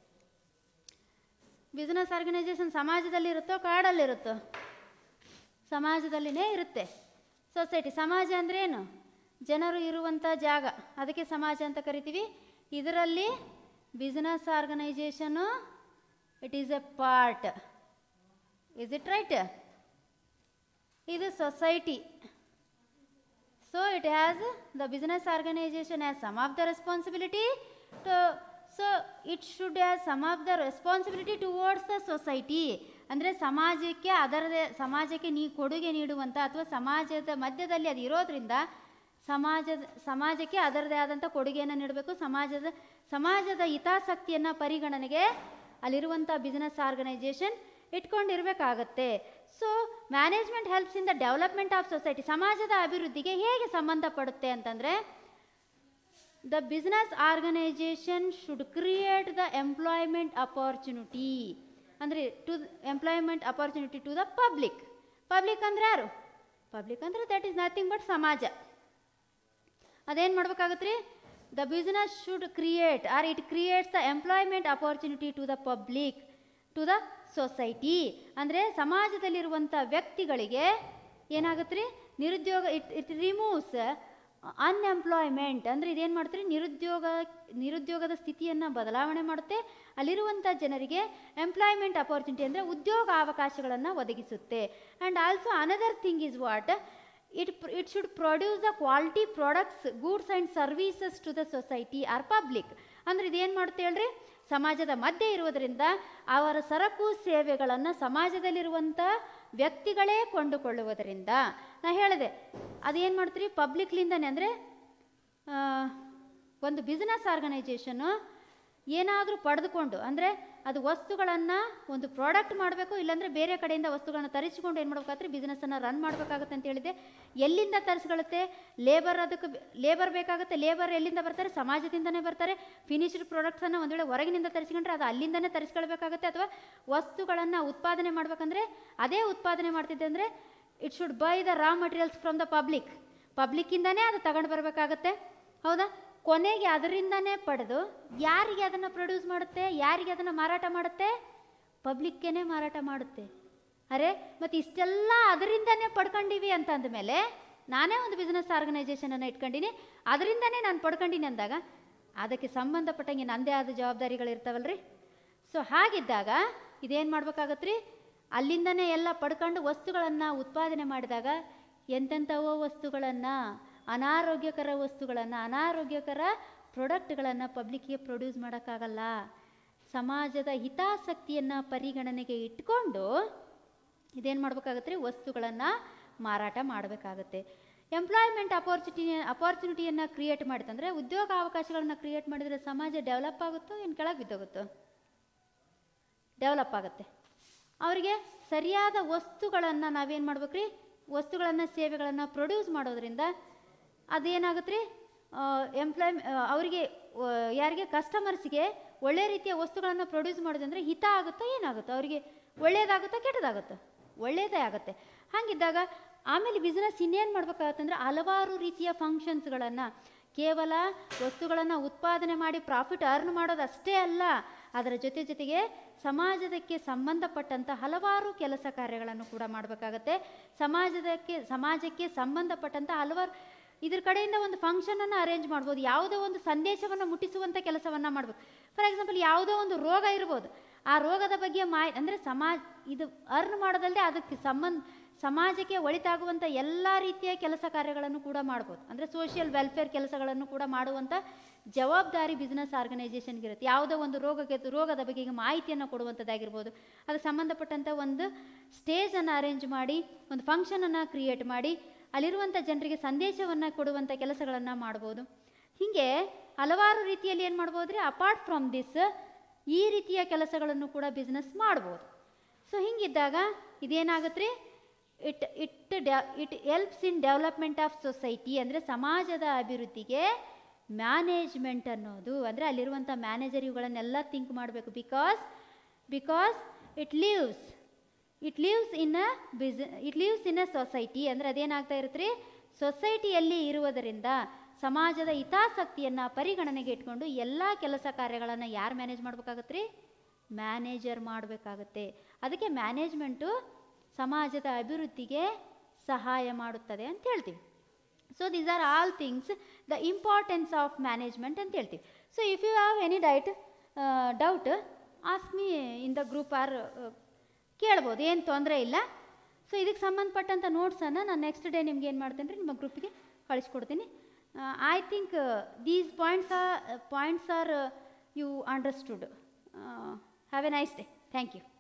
ಬಿಸ್ನೆಸ್ ಆರ್ಗನೈಜೇಷನ್ ಸಮಾಜದಲ್ಲಿರುತ್ತೋ ಕಾಡಲ್ಲಿರುತ್ತೋ ಸಮಾಜದಲ್ಲಿನೇ ಇರುತ್ತೆ ಸೊಸೈಟಿ ಸಮಾಜ ಅಂದ್ರೆ ಏನು ಜನರು ಇರುವಂಥ ಜಾಗ ಅದಕ್ಕೆ ಸಮಾಜ ಅಂತ ಕರಿತೀವಿ ಇದರಲ್ಲಿ business organisation it is a part is it right ಇದು society so it has the business organisation has some of the responsibility to so it should has some of the responsibility towards the society ಅಂದರೆ ಸಮಾಜಕ್ಕೆ ಅದರದೇ ಸಮಾಜಕ್ಕೆ ನೀ ಕೊಡುಗೆ ನೀಡುವಂಥ ಅಥವಾ ಸಮಾಜದ ಮಧ್ಯದಲ್ಲಿ ಅದು ಇರೋದ್ರಿಂದ ಸಮಾಜದ ಸಮಾಜಕ್ಕೆ ಅದರದೇ ಆದಂಥ ಕೊಡುಗೆಯನ್ನು ನೀಡಬೇಕು ಸಮಾಜದ ಸಮಾಜದ ಹಿತಾಸಕ್ತಿಯನ್ನು ಪರಿಗಣನೆಗೆ ಅಲ್ಲಿರುವಂಥ ಬಿಸ್ನೆಸ್ ಆರ್ಗನೈಜೇಷನ್ ಇಟ್ಕೊಂಡಿರಬೇಕಾಗತ್ತೆ so management helps in the development of society ಸಮಾಜದ ಅಭಿವೃದ್ಧಿಗೆ ಹೇಗೆ ಸಂಬಂಧಪಡುತ್ತೆ ಅಂತಂದರೆ the business organisation should create the employment opportunity ಅಂದರೆ to employment opportunity to the public public ಅಂದರೆ ಯಾರು ಪಬ್ಲಿಕ್ ಅಂದರೆ ದಟ್ ಈಸ್ ನಥಿಂಗ್ ಬಟ್ ಸಮಾಜ ಅದೇನು ಮಾಡ್ಬೇಕಾಗತ್ತೆ ರೀ the business should create or it creates the employment opportunity to the public to the society ಅಂದರೆ ಸಮಾಜದಲ್ಲಿರುವಂಥ ವ್ಯಕ್ತಿಗಳಿಗೆ ಏನಾಗುತ್ತೆ ರೀ ನಿರುದ್ಯೋಗ ಇಟ್ ಇಟ್ ರಿಮೂವ್ಸ್ ಅನ್ಎಂಪ್ಲಾಯ್ಮೆಂಟ್ ಅಂದರೆ ಇದೇನು ಮಾಡ್ತಾರೆ ನಿರುದ್ಯೋಗ ನಿರುದ್ಯೋಗದ ಸ್ಥಿತಿಯನ್ನು ಬದಲಾವಣೆ ಮಾಡುತ್ತೆ ಅಲ್ಲಿರುವಂಥ ಜನರಿಗೆ ಎಂಪ್ಲಾಯ್ಮೆಂಟ್ ಅಪಾರ್ಚುನಿಟಿ ಅಂದರೆ ಉದ್ಯೋಗ ಅವಕಾಶಗಳನ್ನು ಒದಗಿಸುತ್ತೆ and also another thing is what it it should produce the quality products goods and services to the society or public ಅಂದರೆ ಇದೇನು ಮಾಡುತ್ತೆ ಹೇಳ್ರಿ ಸಮಾಜದ ಮಧ್ಯೆ ಇರುವುದರಿಂದ ಅವರ ಸರಕು ಸೇವೆಗಳನ್ನು ಸಮಾಜದಲ್ಲಿರುವಂಥ ವ್ಯಕ್ತಿಗಳೇ ಕೊಂಡುಕೊಳ್ಳುವುದರಿಂದ ನಾ ಹೇಳಿದೆ ಅದೇನು ಮಾಡ್ತೀರಿ ಪಬ್ಲಿಕ್ಲಿಂದನೇ ಅಂದರೆ ಒಂದು ಬಿಸ್ನೆಸ್ ಆರ್ಗನೈಜೇಷನ್ನು ಏನಾದರೂ ಪಡೆದುಕೊಂಡು ಅಂದರೆ ಅದು ವಸ್ತುಗಳನ್ನು ಒಂದು ಪ್ರಾಡಕ್ಟ್ ಮಾಡಬೇಕು ಇಲ್ಲಾಂದರೆ ಬೇರೆ ಕಡೆಯಿಂದ ವಸ್ತುಗಳನ್ನು ತರಿಸಿಕೊಂಡು ಏನು ಮಾಡ್ಬೇಕಾದ್ರೆ ಬಿಸ್ನೆಸ್ಸನ್ನು ರನ್ ಮಾಡಬೇಕಾಗುತ್ತೆ ಅಂತ ಹೇಳಿದೆ ಎಲ್ಲಿಂದ ತರಿಸ್ಕೊಳ್ಳುತ್ತೆ ಲೇಬರ್ ಅದಕ್ಕೆ ಲೇಬರ್ ಬೇಕಾಗುತ್ತೆ ಲೇಬರ್ ಎಲ್ಲಿಂದ ಬರ್ತಾರೆ ಸಮಾಜದಿಂದನೇ ಬರ್ತಾರೆ ಫಿನಿಶ್ಡ್ ಪ್ರಾಡಕ್ಟ್ಸನ್ನು ಒಂದು ವೇಳೆ ಹೊರಗಿನಿಂದ ತರಿಸ್ಕೊಂಡ್ರೆ ಅದು ಅಲ್ಲಿಂದನೇ ತರಿಸ್ಕೊಳ್ಬೇಕಾಗುತ್ತೆ ಅಥವಾ ವಸ್ತುಗಳನ್ನು ಉತ್ಪಾದನೆ ಮಾಡಬೇಕಂದ್ರೆ ಅದೇ ಉತ್ಪಾದನೆ ಮಾಡ್ತಿದ್ದೆ ಅಂದರೆ it should buy the raw materials from the public ಪಬ್ಲಿಕ್ಕಿಂದನೇ ಅದು ತಗೊಂಡು ಬರಬೇಕಾಗತ್ತೆ ಹೌದಾ ಕೊನೆಗೆ ಅದರಿಂದನೇ ಪಡೆದು ಯಾರಿಗೆ ಅದನ್ನು ಪ್ರೊಡ್ಯೂಸ್ ಮಾಡುತ್ತೆ ಯಾರಿಗೆ ಅದನ್ನು ಮಾರಾಟ ಮಾಡುತ್ತೆ ಪಬ್ಲಿಕ್ಕೇನೆ ಮಾರಾಟ ಮಾಡುತ್ತೆ ಅರೆ ಮತ್ತು ಇಷ್ಟೆಲ್ಲ ಅದರಿಂದನೇ ಪಡ್ಕೊಂಡಿವಿ ಅಂತ ಅಂದಮೇಲೆ ನಾನೇ ಒಂದು ಬಿಸ್ನೆಸ್ ಆರ್ಗನೈಸೇಷನನ್ನು ಇಟ್ಕೊಂಡಿನಿ ಅದರಿಂದನೇ ನಾನು ಪಡ್ಕೊಂಡಿನಿ ಅಂದಾಗ ಅದಕ್ಕೆ ಸಂಬಂಧಪಟ್ಟಂಗೆ ನನ್ನದೇ ಆದ ಜವಾಬ್ದಾರಿಗಳಿರ್ತಾವಲ್ರಿ ಸೊ ಹಾಗಿದ್ದಾಗ ಇದೇನು ಮಾಡ್ಬೇಕಾಗತ್ತೆ ರೀ ಅಲ್ಲಿಂದನೇ ಎಲ್ಲ ಪಡ್ಕೊಂಡು ವಸ್ತುಗಳನ್ನು ಉತ್ಪಾದನೆ ಮಾಡಿದಾಗ ಎಂತೆಂಥವೋ ವಸ್ತುಗಳನ್ನು ಅನಾರೋಗ್ಯಕರ ವಸ್ತುಗಳನ್ನು ಅನಾರೋಗ್ಯಕರ ಪ್ರಾಡಕ್ಟ್ಗಳನ್ನು ಪಬ್ಲಿಕ್ಗೆ ಪ್ರೊಡ್ಯೂಸ್ ಮಾಡೋಕ್ಕಾಗಲ್ಲ ಸಮಾಜದ ಹಿತಾಸಕ್ತಿಯನ್ನು ಪರಿಗಣನೆಗೆ ಇಟ್ಕೊಂಡು ಇದೇನು ಮಾಡ್ಬೇಕಾಗತ್ತೆ ರೀ ವಸ್ತುಗಳನ್ನು ಮಾರಾಟ ಮಾಡಬೇಕಾಗತ್ತೆ ಎಂಪ್ಲಾಯ್ಮೆಂಟ್ ಅಪಾರ್ಚುನಿಟಿ ಅಪಾರ್ಚುನಿಟಿಯನ್ನು ಕ್ರಿಯೇಟ್ ಮಾಡಿತಂದರೆ ಉದ್ಯೋಗ ಅವಕಾಶಗಳನ್ನು ಕ್ರಿಯೇಟ್ ಮಾಡಿದರೆ ಸಮಾಜ ಡೆವಲಪ್ ಆಗುತ್ತೋ ಏನು ಕೆಳಗೆ ಬಿದ್ದೋಗುತ್ತೋ ಡೆವಲಪ್ ಆಗುತ್ತೆ ಅವರಿಗೆ ಸರಿಯಾದ ವಸ್ತುಗಳನ್ನು ನಾವೇನು ಮಾಡ್ಬೇಕು ರೀ ವಸ್ತುಗಳನ್ನು ಸೇವೆಗಳನ್ನು ಪ್ರೊಡ್ಯೂಸ್ ಮಾಡೋದ್ರಿಂದ ಅದೇನಾಗುತ್ತೆ ರೀ ಎಂಪ್ಲಾಯ್ ಅವರಿಗೆ ಯಾರಿಗೆ ಕಸ್ಟಮರ್ಸ್ಗೆ ಒಳ್ಳೆ ರೀತಿಯ ವಸ್ತುಗಳನ್ನು ಪ್ರೊಡ್ಯೂಸ್ ಮಾಡೋದಂದರೆ ಹಿತ ಆಗುತ್ತೋ ಏನಾಗುತ್ತೋ ಅವರಿಗೆ ಒಳ್ಳೇದಾಗುತ್ತೋ ಕೆಟ್ಟದಾಗುತ್ತೋ ಒಳ್ಳೆಯದೇ ಆಗುತ್ತೆ ಹಾಗಿದ್ದಾಗ ಆಮೇಲೆ ಬಿಸ್ನೆಸ್ ಇನ್ನೇನು ಮಾಡ್ಬೇಕಾಗತ್ತಂದ್ರೆ ಹಲವಾರು ರೀತಿಯ ಫಂಕ್ಷನ್ಸ್ಗಳನ್ನು ಕೇವಲ ವಸ್ತುಗಳನ್ನು ಉತ್ಪಾದನೆ ಮಾಡಿ ಪ್ರಾಫಿಟ್ ಅರ್ನ್ ಮಾಡೋದು ಅಷ್ಟೇ ಅಲ್ಲ ಅದರ ಜೊತೆ ಜೊತೆಗೆ ಸಮಾಜದಕ್ಕೆ ಸಂಬಂಧಪಟ್ಟಂಥ ಹಲವಾರು ಕೆಲಸ ಕಾರ್ಯಗಳನ್ನು ಕೂಡ ಮಾಡಬೇಕಾಗತ್ತೆ ಸಮಾಜದಕ್ಕೆ ಸಮಾಜಕ್ಕೆ ಸಂಬಂಧಪಟ್ಟಂಥ ಹಲವಾರು ಇದ್ರ ಕಡೆಯಿಂದ ಒಂದು ಫಂಕ್ಷನನ್ನು ಅರೇಂಜ್ ಮಾಡ್ಬೋದು ಯಾವುದೋ ಒಂದು ಸಂದೇಶವನ್ನು ಮುಟ್ಟಿಸುವಂಥ ಕೆಲಸವನ್ನು ಮಾಡ್ಬೋದು ಫಾರ್ ಎಕ್ಸಾಂಪಲ್ ಯಾವುದೋ ಒಂದು ರೋಗ ಇರ್ಬೋದು ಆ ರೋಗದ ಬಗ್ಗೆ ಮಾಹಿ ಅಂದರೆ ಸಮಾಜ ಇದು ಅರ್ನ್ ಮಾಡೋದಲ್ಲದೆ ಅದಕ್ಕೆ ಸಂಬಂಧ ಸಮಾಜಕ್ಕೆ ಒಳಿತಾಗುವಂಥ ಎಲ್ಲ ರೀತಿಯ ಕೆಲಸ ಕಾರ್ಯಗಳನ್ನು ಕೂಡ ಮಾಡ್ಬೋದು ಅಂದರೆ ಸೋಷಿಯಲ್ ವೆಲ್ಫೇರ್ ಕೆಲಸಗಳನ್ನು ಕೂಡ ಮಾಡುವಂಥ ಜವಾಬ್ದಾರಿ ಬಿಸ್ನೆಸ್ ಆರ್ಗನೈಸೇಷನ್ಗೆ ಇರುತ್ತೆ ಯಾವುದೋ ಒಂದು ರೋಗಕ್ಕೆ ರೋಗದ ಬಗೆಗೆ ಮಾಹಿತಿಯನ್ನು ಕೊಡುವಂಥದ್ದಾಗಿರ್ಬೋದು ಅದಕ್ಕೆ ಸಂಬಂಧಪಟ್ಟಂಥ ಒಂದು ಸ್ಟೇಜನ್ನು ಅರೇಂಜ್ ಮಾಡಿ ಒಂದು ಫಂಕ್ಷನನ್ನು ಕ್ರಿಯೇಟ್ ಮಾಡಿ ಅಲ್ಲಿರುವಂಥ ಜನರಿಗೆ ಸಂದೇಶವನ್ನು ಕೊಡುವಂಥ ಕೆಲಸಗಳನ್ನು ಮಾಡ್ಬೋದು ಹೀಗೆ ಹಲವಾರು ರೀತಿಯಲ್ಲಿ ಏನು ಮಾಡ್ಬೋದು ರೀ ಅಪಾರ್ಟ್ ಫ್ರಮ್ ದಿಸ್ ಈ ರೀತಿಯ ಕೆಲಸಗಳನ್ನು ಕೂಡ ಬಿಸ್ನೆಸ್ ಮಾಡ್ಬೋದು ಸೊ ಹಿಂಗಿದ್ದಾಗ ಇದೇನಾಗುತ್ತೆ ರೀ ಇಟ್ ಇಟ್ ಡೆ it helps in development of society ಅಂದರೆ ಸಮಾಜದ ಅಭಿವೃದ್ಧಿಗೆ ಮ್ಯಾನೇಜ್ಮೆಂಟ್ ಅನ್ನೋದು ಅಂದರೆ ಅಲ್ಲಿರುವಂಥ ಮ್ಯಾನೇಜರ್ ಇವುಗಳನ್ನೆಲ್ಲ ಥಿಂಕ್ ಮಾಡಬೇಕು because because it lives it lives in a ಬಿಸ್ it lives in a society ಅಂದರೆ ಅದೇನಾಗ್ತಾ ಇರುತ್ತೆ ರೀ ಸೊಸೈಟಿಯಲ್ಲಿ ಇರುವುದರಿಂದ ಸಮಾಜದ ಹಿತಾಸಕ್ತಿಯನ್ನು ಪರಿಗಣನೆಗೆ ಇಟ್ಕೊಂಡು ಎಲ್ಲ ಕೆಲಸ ಕಾರ್ಯಗಳನ್ನು ಯಾರು ಮ್ಯಾನೇಜ್ ಮಾಡ್ಬೇಕಾಗತ್ತೆ ರೀ ಮ್ಯಾನೇಜರ್ ಮಾಡಬೇಕಾಗತ್ತೆ ಅದಕ್ಕೆ ಮ್ಯಾನೇಜ್ಮೆಂಟು ಸಮಾಜದ ಅಭಿವೃದ್ಧಿಗೆ ಸಹಾಯ ಮಾಡುತ್ತದೆ ಅಂತ ಹೇಳ್ತೀವಿ so these are all things the importance of management ಅಂತ ಹೇಳ್ತೀವಿ so if you have any ಡೈಟ್ doubt ask me in the group or ಕೇಳ್ಬೋದು ಏನು ತೊಂದರೆ ಇಲ್ಲ ಸೊ ಇದಕ್ಕೆ ಸಂಬಂಧಪಟ್ಟಂಥ ನೋಟ್ಸನ್ನು ನಾನು ನೆಕ್ಸ್ಟ್ ಡೇ ನಿಮ್ಗೆ ಏನು ಮಾಡ್ತೇನೆ ರೀ ನಿಮ್ಮ ಗ್ರೂಪಿಗೆ ಕಳಿಸ್ಕೊಡ್ತೀನಿ I think these points are points are you understood have a nice day thank you